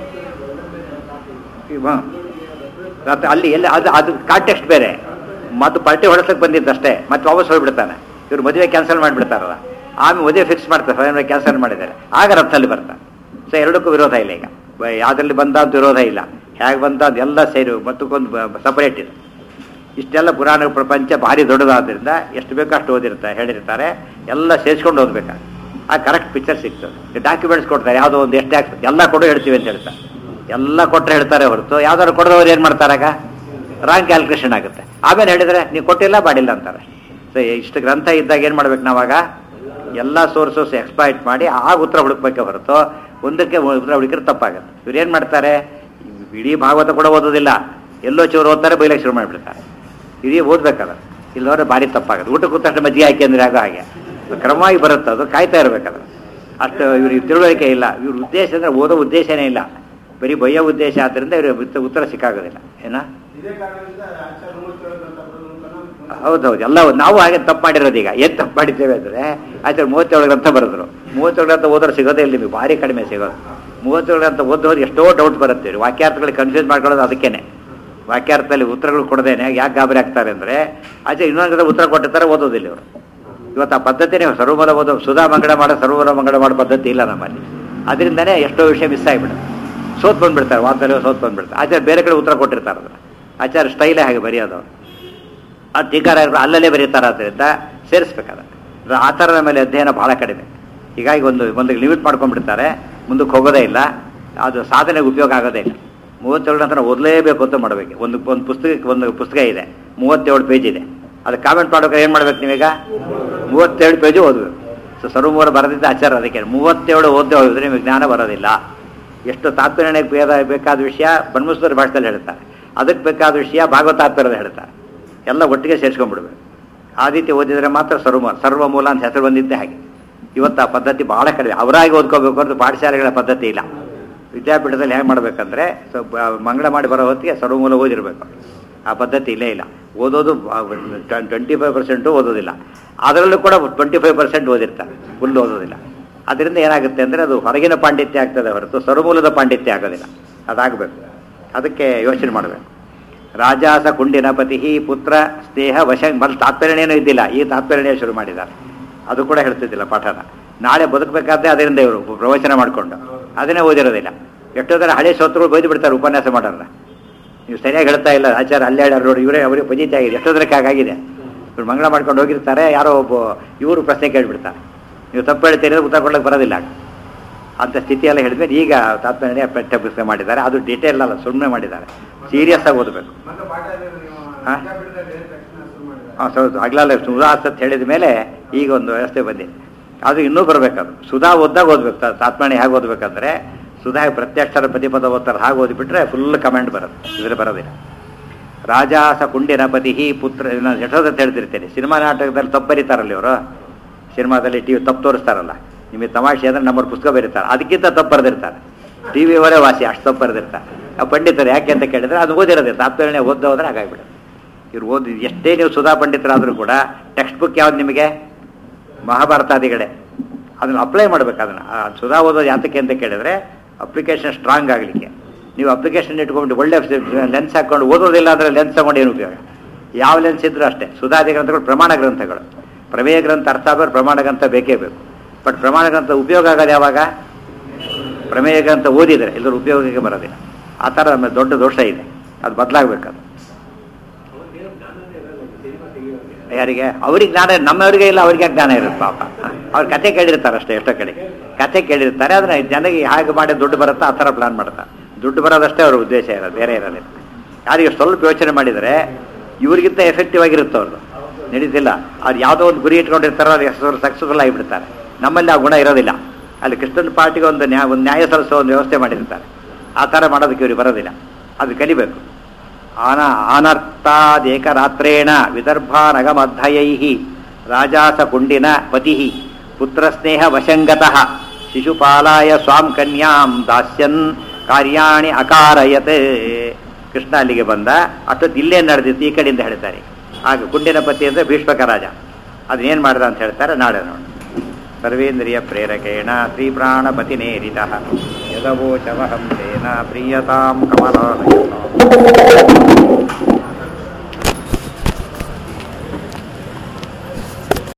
A: ಮತ್ತೆ ಅಲ್ಲಿ ಎಲ್ಲಿ ಅದು ಅದು ಕಾಂಟೆಕ್ಸ್ಟ್ ಬೇರೆ ಮತ್ತು ಪಾರ್ಟಿ ಹೊಡೆಸಕ್ಕೆ ಬಂದಿದ್ದಷ್ಟೇ ಮತ್ತೆ ವಾಪಸ್ ಹೋಗ್ಬಿಡ್ತಾನೆ ಇವ್ರು ಮದುವೆ ಕ್ಯಾನ್ಸಲ್ ಮಾಡಿಬಿಡ್ತಾರಲ್ಲ ಆಮೇಲೆ ಮದುವೆ ಫಿಕ್ಸ್ ಮಾಡ್ತಾರೆ ಸ್ವಯಂ ಕ್ಯಾನ್ಸಲ್ ಮಾಡಿದ್ದಾರೆ ಆಗ ರಥದಲ್ಲಿ ಬರ್ತಾನೆ ಸೊ ಎರಡಕ್ಕೂ ವಿರೋಧ ಇಲ್ಲ ಈಗ ಬ- ಯಾವ್ದ್ರಲ್ಲಿ ಬಂದ ಅಂತ ವಿರೋಧ ಇಲ್ಲ ಹೇಗೆ ಬಂದ ಅಂತ ಎಲ್ಲ ಸೇರಿ ಮತ್ತಕ್ಕೊಂದು ಸಪರೇಟ್ ಇದೆ ಇಷ್ಟೆಲ್ಲ ಪುರಾಣ ಪ್ರಪಂಚ ಭಾರಿ ದೊಡ್ಡದಾದ್ರಿಂದ ಎಷ್ಟು ಬೇಕೋ ಅಷ್ಟು ಓದಿರ್ತಾರೆ ಹೇಳಿರ್ತಾರೆ ಎಲ್ಲ ಸೇರಿಸ್ಕೊಂಡು ಓದ್ಬೇಕಾದ್ರೆ ಆ ಕರೆಕ್ಟ್ ಪಿಕ್ಚರ್ ಸಿಗ್ತದೆ ಡಾಕ್ಯುಮೆಂಟ್ಸ್ ಕೊಡ್ತಾರೆ ಯಾವುದೋ ಒಂದು ಎಷ್ಟು ಆಗ್ತದೆ ಎಲ್ಲ ಕೊಡು ಹೇಳ್ತೀವಿ ಅಂತ ಹೇಳ್ತಾರೆ ಎಲ್ಲ ಕೊಟ್ಟರೆ ಹೇಳ್ತಾರೆ ಹೊರತು ಯಾವ್ದಾದ್ರು ಕೊಡದವ್ರು ಏನು ಮಾಡ್ತಾರಾಗ ರಾಂಗ್ ಕ್ಯಾಲ್ಕುಲೇಷನ್ ಆಗುತ್ತೆ ಆಮೇಲೆ ಹೇಳಿದ್ರೆ ನೀವು ಕೊಟ್ಟಿಲ್ಲ ಮಾಡಿಲ್ಲ ಅಂತಾರೆ ಸೊ ಇಷ್ಟು ಗ್ರಂಥ ಇದ್ದಾಗ ಏನು ಮಾಡ್ಬೇಕು ನಾವಾಗ ಎಲ್ಲ ಸೋರ್ಸಸ್ ಎಕ್ಸ್ಪ್ಲಾಯ್ಟ್ ಮಾಡಿ ಆಗ ಉತ್ತರ ಹುಡುಕ್ಬೇಕೆ ಹೊರತು ಒಂದಕ್ಕೆ ಉತ್ತರ ಹುಡುಕಿದ್ರೆ ತಪ್ಪಾಗುತ್ತೆ ಇವ್ರು ಏನು ಮಾಡ್ತಾರೆ ಇಡೀ ಭಾಗವತ ಕೂಡ ಓದೋದಿಲ್ಲ ಎಲ್ಲೋ ಚೂರು ಓದ್ತಾರೆ ಬೈಲಕ್ಕೆ ಶುರು ಮಾಡಿಬಿಡ್ತಾರೆ ಇಡೀ ಓದ್ಬೇಕಲ್ಲ ಇಲ್ಲವರೆ ಭಾರಿ ತಪ್ಪಾಗುತ್ತೆ ಊಟ ಕೂತ ತಕ್ಷಣ ಮಜ್ಜಿಗೆ ಹಾಕಿ ಅಂದ್ರೆ ಆಗೋ ಹಾಗೆ ಅದು ಕ್ರಮವಾಗಿ ಬರುತ್ತೆ ಅದು ಕಾಯ್ತಾ ಇರಬೇಕಲ್ಲ ಅಷ್ಟು ಇವ್ರಿಗೆ ತಿಳುವಳಿಕೆ ಇಲ್ಲ ಇವ್ರ ಉದ್ದೇಶ ಅಂದರೆ ಓದೋ ಉದ್ದೇಶನೇ ಇಲ್ಲ ಬರೀ ಬಯ್ಯೋ ಉದ್ದೇಶ ಆದ್ದರಿಂದ ಇವ್ರಿಗೆ ಉತ್ತರ ಸಿಕ್ಕಾಗೋದಿಲ್ಲ ಏನಾ
B: ಇದೇ ಕಾರಣದಿಂದ ಆಚಾರ್ಯ ಮೂವತ್ತೇಳು ಅಂತ ಬರೋದು ಅಂತ ನಾವು
A: ಹೌದೌದು ಎಲ್ಲ ನಾವು ಹಾಗೆ ತಪ್ಪು ಮಾಡಿರೋದು ಈಗ ಏನು ತಪ್ಪು ಮಾಡಿದ್ದೇವೆ ಅಂದರೆ ಆಚೆ ಮೂವತ್ತೇಳು ಗ್ರಂಥ ಬರೆದ್ರು ಮೂವತ್ತೇಳು ಗ್ರಂಥ ಓದೋರು ಸಿಗೋದೇ ಇಲ್ಲ ನಿಮಗೆ ಭಾರಿ ಕಡಿಮೆ ಸಿಗೋದು ಮೂವತ್ತೇಳು ಗ್ರಂಥ ಓದೋರು ಎಷ್ಟೋ ಡೌಟ್ ಬರುತ್ತೆ ಇವ್ರು. ವಾಕ್ಯಾರ್ಥಗಳಿಗೆ ಕನ್ಫ್ಯೂಸ್ ಮಾಡ್ಕೊಳ್ಳೋದು ಅದಕ್ಕೇನೆ ವಾಕ್ಯಾರ್ಥದಲ್ಲಿ ಉತ್ತರಗಳು ಕೊಡದೇನೆ ಯಾಕೆ ಗಾಬರಿ ಆಗ್ತಾರೆ ಅಂದರೆ ಆಚೆ ಇನ್ನೊಂದು ಗ್ರಂಥ ಉತ್ತರ ಕೊಟ್ಟಿರ್ತಾರೆ ಓದೋದಿಲ್ಲ ಇವರು ಇವತ್ತು ಆ ಪದ್ಧತಿನೇ ಸರ್ವಮಲ ಓದೋ ಸುಧಾ ಮಂಗಳ ಮಾಡೋ ಸರ್ವಮಲ ಮಂಗಳ ಮಾಡೋ ಪದ್ಧತಿ ಇಲ್ಲ ನಮ್ಮಲ್ಲಿ ಅದರಿಂದನೇ ಎಷ್ಟೋ ವಿಷಯ ಮಿಸ್ ಆಗಿಬಿಡುತ್ತೆ ಸೋತ್ ಬಂದ್ಬಿಡ್ತಾರೆ ವಾದದಲ್ಲಿ ಸೋತ್ ಬಂದ್ಬಿಡ್ತಾರೆ ಆಚಾರ್ಯ ಬೇರೆ ಕಡೆ ಉತ್ತರ ಕೊಟ್ಟಿರ್ತಾರೆ ಅದನ್ನು ಆಚಾರ್ಯ ಸ್ಟೈಲೇ ಹಾಗೆ ಬರೆಯೋದು ಅವ್ರು. ಆ ಟೀಕಾರ ಅಲ್ಲಲ್ಲೇ ಬರೀತಾರೆ ಆದ್ದರಿಂದ ಸೇರಿಸ್ಬೇಕಾದ ಆ ಥರದ ಮೇಲೆ ಅಧ್ಯಯನ ಬಹಳ ಕಡಿಮೆ ಹೀಗಾಗಿ ಒಂದು ಒಂದು ಲಿಮಿಟ್ ಮಾಡ್ಕೊಂಡ್ಬಿಡ್ತಾರೆ ಮುಂದಕ್ಕೆ ಹೋಗೋದೇ ಇಲ್ಲ ಅದು ಸಾಧನೆಗೆ ಉಪಯೋಗ ಆಗೋದೇ ಇಲ್ಲ ಮೂವತ್ತೇಳು ನಂತರ ಓದಲೇಬೇಕು ಅಂತ ಮಾಡಬೇಕು ಒಂದು ಒಂದು ಪುಸ್ತಕಕ್ಕೆ ಒಂದು ಪುಸ್ತಕ ಇದೆ ಮೂವತ್ತೇಳು ಪೇಜ್ ಇದೆ ಅದು ಕಾಮೆಂಟ್ ಮಾಡ್ಬೇಕಾದ್ರೆ ಏನು ಮಾಡ್ಬೇಕು ನೀವೀಗ ಮೂವತ್ತೇಳು ಪೇಜು ಓದಬೇಕು ಸೊ ಸರ್ವಮೂಲ ಬರೆದಿದ್ದ ಆಚಾರ ಅದಕ್ಕೆ ಮೂವತ್ತೇಳು ಓದದೆ ಹೋಗಿದ್ರೆ ನಿಮಗೆ ಜ್ಞಾನ ಬರೋದಿಲ್ಲ ಎಷ್ಟು ತಾತ್ಪರ್ಯಕ್ಕೆ ಬೇದ ಬೇಕಾದ ವಿಷಯ ಬನ್ಮುಸ್ತರ ಭಾಷೆದಲ್ಲಿ ಹೇಳ್ತಾರೆ ಅದಕ್ಕೆ ಬೇಕಾದ ವಿಷಯ ಭಾಗವತಾತ್ಪರ್ಯದಲ್ಲಿ ಹೇಳ್ತಾರೆ ಎಲ್ಲ ಒಟ್ಟಿಗೆ ಸೇರಿಸ್ಕೊಂಡ್ಬಿಡ್ಬೇಕು ಆ ರೀತಿ ಓದಿದರೆ ಮಾತ್ರ ಸರ್ವ ಸರ್ವಮೂಲ ಅಂತ ಹೆಸರು ಬಂದಿದ್ದೆ ಹಾಗೆ ಇವತ್ತು ಆ ಪದ್ಧತಿ ಬಹಳ ಕಡಿಮೆ ಅವರಾಗಿ ಓದ್ಕೋಬೇಕು ಅಂತ ಪಾಠಶಾಲೆಗಳ ಪದ್ಧತಿ ಇಲ್ಲ ವಿದ್ಯಾಪೀಠದಲ್ಲಿ ಹೇಗೆ ಮಾಡಬೇಕಂದ್ರೆ ಸೊ ಬ- ಮಂಗಳ ಮಾಡಿ ಬರೋ ಹೊತ್ತಿಗೆ ಸರ್ವಮೂಲ ಓದಿರಬೇಕು ಆ ಪದ್ಧತಿ ಇಲ್ಲೇ ಇಲ್ಲ ಓದೋದು ಟ್ವೆಂಟಿ ಫೈವ್ ಪರ್ಸೆಂಟು ಓದೋದಿಲ್ಲ ಅದರಲ್ಲೂ ಕೂಡ ಟ್ವೆಂಟಿ ಫೈವ್ ಪರ್ಸೆಂಟ್ ಓದಿರ್ತಾರೆ ಫುಲ್ ಓದೋದಿಲ್ಲ ಅದರಿಂದ ಏನಾಗುತ್ತೆ ಅಂದರೆ ಅದು ಹೊರಗಿನ ಪಾಂಡಿತ್ಯ ಆಗ್ತದೆ ಹೊರತು ಸರ್ವಮೂಲದ ಪಾಂಡಿತ್ಯ ಆಗೋದಿಲ್ಲ ಅದಾಗಬೇಕು ಅದಕ್ಕೆ ಯೋಚನೆ ಮಾಡಬೇಕು ರಾಜಾಸ ಕುಂಡಿನ ಪತಿ ಪುತ್ರ ಸ್ನೇಹ ವಶ ಮೊದಲು ತಾತ್ಪರ್ಯನೇನೂ ಇದ್ದಿಲ್ಲ ಈ ತಾತ್ಪರ್ಯನೇ ಶುರು ಮಾಡಿದ್ದಾರೆ ಅದು ಕೂಡ ಹೇಳ್ತಿದ್ದಿಲ್ಲ ಪಾಠನ ನಾಳೆ ಬದುಕಬೇಕಾದ್ರೆ ಅದರಿಂದ ಇವರು ಪ್ರವಚನ ಮಾಡಿಕೊಂಡು ಅದನ್ನೇ ಓದಿರೋದಿಲ್ಲ ಎಷ್ಟೋದರ ಹಳೆ ಸೋತ್ರಗಳು ಬೈದು ಬಿಡ್ತಾರೆ ಉಪನ್ಯಾಸ ಮಾಡೋರನ್ನ ನೀವು ಸರಿಯಾಗಿ ಹೇಳ್ತಾ ಇಲ್ಲ ಆಚಾರ ಅಲ್ಲೇ ಹೇಳ್ಯಾರ ನೋಡಿ ಇವರೇ ಅವರಿಗೆ ಪಜಿತಿ ಆಗಿದೆ ಎಷ್ಟೋದರಕ್ಕೆ ಹಾಗಾಗಿದೆ ಇವ್ರು ಮಂಗಳ ಮಾಡ್ಕೊಂಡು ಹೋಗಿರ್ತಾರೆ ಯಾರೋ ಒಬ್ಬ ಇವರು ಪ್ರಶ್ನೆ ಕೇಳಿಬಿಡ್ತಾರೆ ನೀವು ತಪ್ಪು ಹೇಳ್ತೀರಿ ಅಂದ್ರೆ ಉತ್ತರ ಕೊಡ್ಲಿಕ್ಕೆ ಬರೋದಿಲ್ಲ ಅಂತ ಸ್ಥಿತಿಯೆಲ್ಲ ಹೇಳಿದ್ಮೇಲೆ ಈಗ ತಾತ್ಪರ್ಯ ಪಠ್ಯ ಪುಸ್ತಕ ಮಾಡಿದ್ದಾರೆ ಅದು ಡೀಟೇಲ್ ಅಲ್ಲ ಸುಮ್ಮನೆ ಮಾಡಿದ್ದಾರೆ ಸೀರಿಯಸ್ ಆಗಿ ಓದಬೇಕು
B: ಮತ್ತೆ ಪಾಠ ಇದೆ ನೀವು
A: ಹಾ?
B: ವಿದ್ಯಾಪೀಠದಲ್ಲಿ ಹೇಳಿದ ತಕ್ಷಣ ಶುರು ಮಾಡಿದ್ದಾರೆ
A: ಹಾಂ ಸ್ವಲ್ಪ ಹಗಲಲ್ಲ ಸುಧಾಸ್ ಅಂತ ಹೇಳಿದ ಮೇಲೆ ಈಗ ಒಂದು ವ್ಯವಸ್ಥೆ ಬಂದಿದೆ ಅದು ಇನ್ನೂ ಬರಬೇಕದು ಸುಧಾ ಓದ್ದಾಗ ಓದ್ಬೇಕು ತಾ- ತಾತ್ಪರ್ಯ ಹೇಗೆ ಓದ್ಬೇಕಂದ್ರೆ ಸುಧಾ ಪ್ರತ್ಯಕ್ಷರ ಪ್ರತಿಪದ ಓದ್ತಾರೆ ಹಾಗೆ ಓದಿಬಿಟ್ರೆ ಫುಲ್ ಕಮೆಂಟ್ ಬರುತ್ತೆ ಇದ್ರೆ ಬರೋದಿಲ್ಲ ರಾಜಾಸ ಕುಂಡಿನ ಪತಿ ಪುತ್ರ ನಾನು ಎಷ್ಟೋದಂತ ಹೇಳ್ತಿರ್ತೇನೆ ಸಿನಿಮಾ ನಾಟಕದಲ್ಲಿ ತಪ್ಪು ಬರೀತಾರಲ್ಲ ಇವರು ಸಿನಿಮಾದಲ್ಲಿ ಟಿವಿ ತಪ್ಪು ತೋರಿಸ್ತಾರಲ್ಲ ನಿಮಗೆ ತಮಾಷೆ ಅಂದ್ರೆ ನಮ್ಮವ್ರು ಪುಸ್ತಕ ಬರೀತಾರೆ ಅದಕ್ಕಿಂತ ತಪ್ಪು ಬರೆದಿರ್ತಾರೆ ಟಿ ವಿಯವರೇ ವಾಸಿ ಅಷ್ಟು ತಪ್ಪು ಬರೆದಿರ್ತಾರೆ ಆ ಪಂಡಿತರು ಯಾಕೆ ಅಂತ ಕೇಳಿದ್ರೆ ಅದು ಓದಿರೋದೇ ತಾತ್ಪರ್ಯ ಓದ್ದ ಹೋದ್ರೆ ಹಾಗಾಗ್ಬಿಡುತ್ತೆ ಇವ್ರು ಓದಿ ಎಷ್ಟೇ ನೀವು ಸುಧಾ ಪಂಡಿತರಾದರೂ ಕೂಡ ಟೆಕ್ಸ್ಟ್ ಬುಕ್ ಯಾವ್ದು ನಿಮಗೆ ಮಹಾಭಾರತಾದಿಗಳೇ ಅದನ್ನು ಅಪ್ಲೈ ಮಾಡ್ಬೇಕು ಅದನ್ನು ಆ ಸುಧಾ ಓದೋದು ಯಾತಕ್ಕೆ ಅಂತ ಕೇಳಿದ್ರೆ ಅಪ್ಲಿಕೇಶನ್ ಸ್ಟ್ರಾಂಗ್ ಆಗಲಿಕ್ಕೆ ನೀವು ಅಪ್ಲಿಕೇಶನ್ ಇಟ್ಕೊಂಡು ಒಳ್ಳೆ ಲೆನ್ಸ್ ಹಾಕೊಂಡು ಓದೋದಿಲ್ಲ ಅಂದರೆ ಲೆನ್ಸ್ ತಗೊಂಡು ಏನು ಉಪಯೋಗ ಯಾವ ಲೆನ್ಸ್ ಇದ್ರೂ ಅಷ್ಟೇ ಸುಧಾದಿ ಗ್ರಂಥಗಳು ಪ್ರಮಾಣ ಗ್ರಂಥಗಳು ಪ್ರಮೇಯ ಗ್ರಂಥ ಅರ್ಥ ಆಗೋರು ಪ್ರಮಾಣ ಗ್ರಂಥ ಬೇಕೇ ಬೇಕು ಬಟ್ ಪ್ರಮಾಣ ಗ್ರಂಥ ಉಪಯೋಗ ಆಗೋದು ಯಾವಾಗ ಪ್ರಮೇಯ ಗ್ರಂಥ ಓದಿದರೆ ಎಲ್ಲರೂ ಉಪಯೋಗಕ್ಕೆ ಬರೋದಿಲ್ಲ ಆ ಥರ ನಮ್ಮ ದೊಡ್ಡ ದೋಷ ಇದೆ ಅದು ಬದಲಾಗಬೇಕದು ಯಾರಿಗೆ ಅವ್ರಿಗೆ ಜ್ಞಾನ ನಮ್ಮವರಿಗೆ ಇಲ್ಲ ಅವರಿಗೆ ಜ್ಞಾನ ಇರುತ್ತೆ ಪಾಪ ಅವ್ರ ಕತೆ ಕೇಳಿರ್ತಾರೆ ಅಷ್ಟೇ ಎಷ್ಟೋ ಕಡೆ ಕತೆ ಕೇಳಿರ್ತಾರೆ ಅದನ್ನ ಜನರಿಗೆ ಹೇಗೆ ಮಾಡಿ ದುಡ್ಡು ಬರುತ್ತೋ ಆ ಥರ ಪ್ಲಾನ್ ಮಾಡ್ತಾರೆ ದುಡ್ಡು ಬರೋದಷ್ಟೇ ಅವ್ರ ಉದ್ದೇಶ ಇರೋದು ಬೇರೆ ಇರೋದಿಲ್ಲ ಯಾರಿಗೆ ಸ್ವಲ್ಪ ಯೋಚನೆ ಮಾಡಿದರೆ ಇವ್ರಿಗಿಂತ ಎಫೆಕ್ಟಿವ್ ಆಗಿರುತ್ತೆ ಅವ್ರದ್ದು ನಡೀತಿಲ್ಲ ಅವ್ರು ಯಾವುದೋ ಒಂದು ಗುರಿ ಇಟ್ಕೊಂಡಿರ್ತಾರೋ ಅದು ಸಕ್ಸಸ್ಫುಲ್ ಆಗಿಬಿಡ್ತಾರೆ ನಮ್ಮಲ್ಲಿ ಆ ಗುಣ ಇರೋದಿಲ್ಲ ಅಲ್ಲಿ ಕೃಷ್ಣನ್ ಪಾರ್ಟಿಗೆ ಒಂದು ನ್ಯಾಯ ಒಂದು ನ್ಯಾಯ ಸಲ್ಲಿಸೋ ಒಂದು ವ್ಯವಸ್ಥೆ ಮಾಡಿರ್ತಾರೆ ಆ ಥರ ಮಾಡೋದಕ್ಕೆ ಇವ್ರಿಗೆ ಬರೋದಿಲ್ಲ ಅದು ಕಲಿಬೇಕು ಆನ ಆನರ್ಥಾದೇಕರಾತ್ರೇಣ ವಿದರ್ಭಾನಗಮಧ್ಯಯೈ ರಾಜಾಸ ಕುಂಡಿನ ಪತಿ ಪುತ್ರಸ್ನೇಹ ವಶಂಗತಃ ಶಿಶುಪಾಲಾಯ ಸ್ವಾಂ ಕನ್ಯಾಂ ದಾಸ್ಯನ್ ಕಾರ್ಯಾಣಿ ಅಕಾರಯತ್ ಕೃಷ್ಣ ಅಲ್ಲಿಗೆ ಬಂದ ಅಷ್ಟೊತ್ತು ಇಲ್ಲೇ ನಡೆದಿತ್ತು ಈ ಕಡೆಯಿಂದ ಹೇಳ್ತಾರೆ ಆಗ ಕುಂಡಿನ ಪತಿ ಅಂದರೆ ಭೀಷ್ಮಕ ರಾಜ ಅದನ್ನೇನು ಮಾಡಿದ ಅಂತ ಹೇಳ್ತಾರೆ ನಾಳೆ ನೋಡಿ ಸರ್ವೇಂದ್ರಿಯ ಪ್ರೇರಕೇಣ ಶ್ರೀಪ್ರಾಣಪತಿನೇರಿತ ಯದವೋಚವಹಂ ತೇನ ಪ್ರೀಯತಾಂ ಕಮಲಾನಯತಾಂ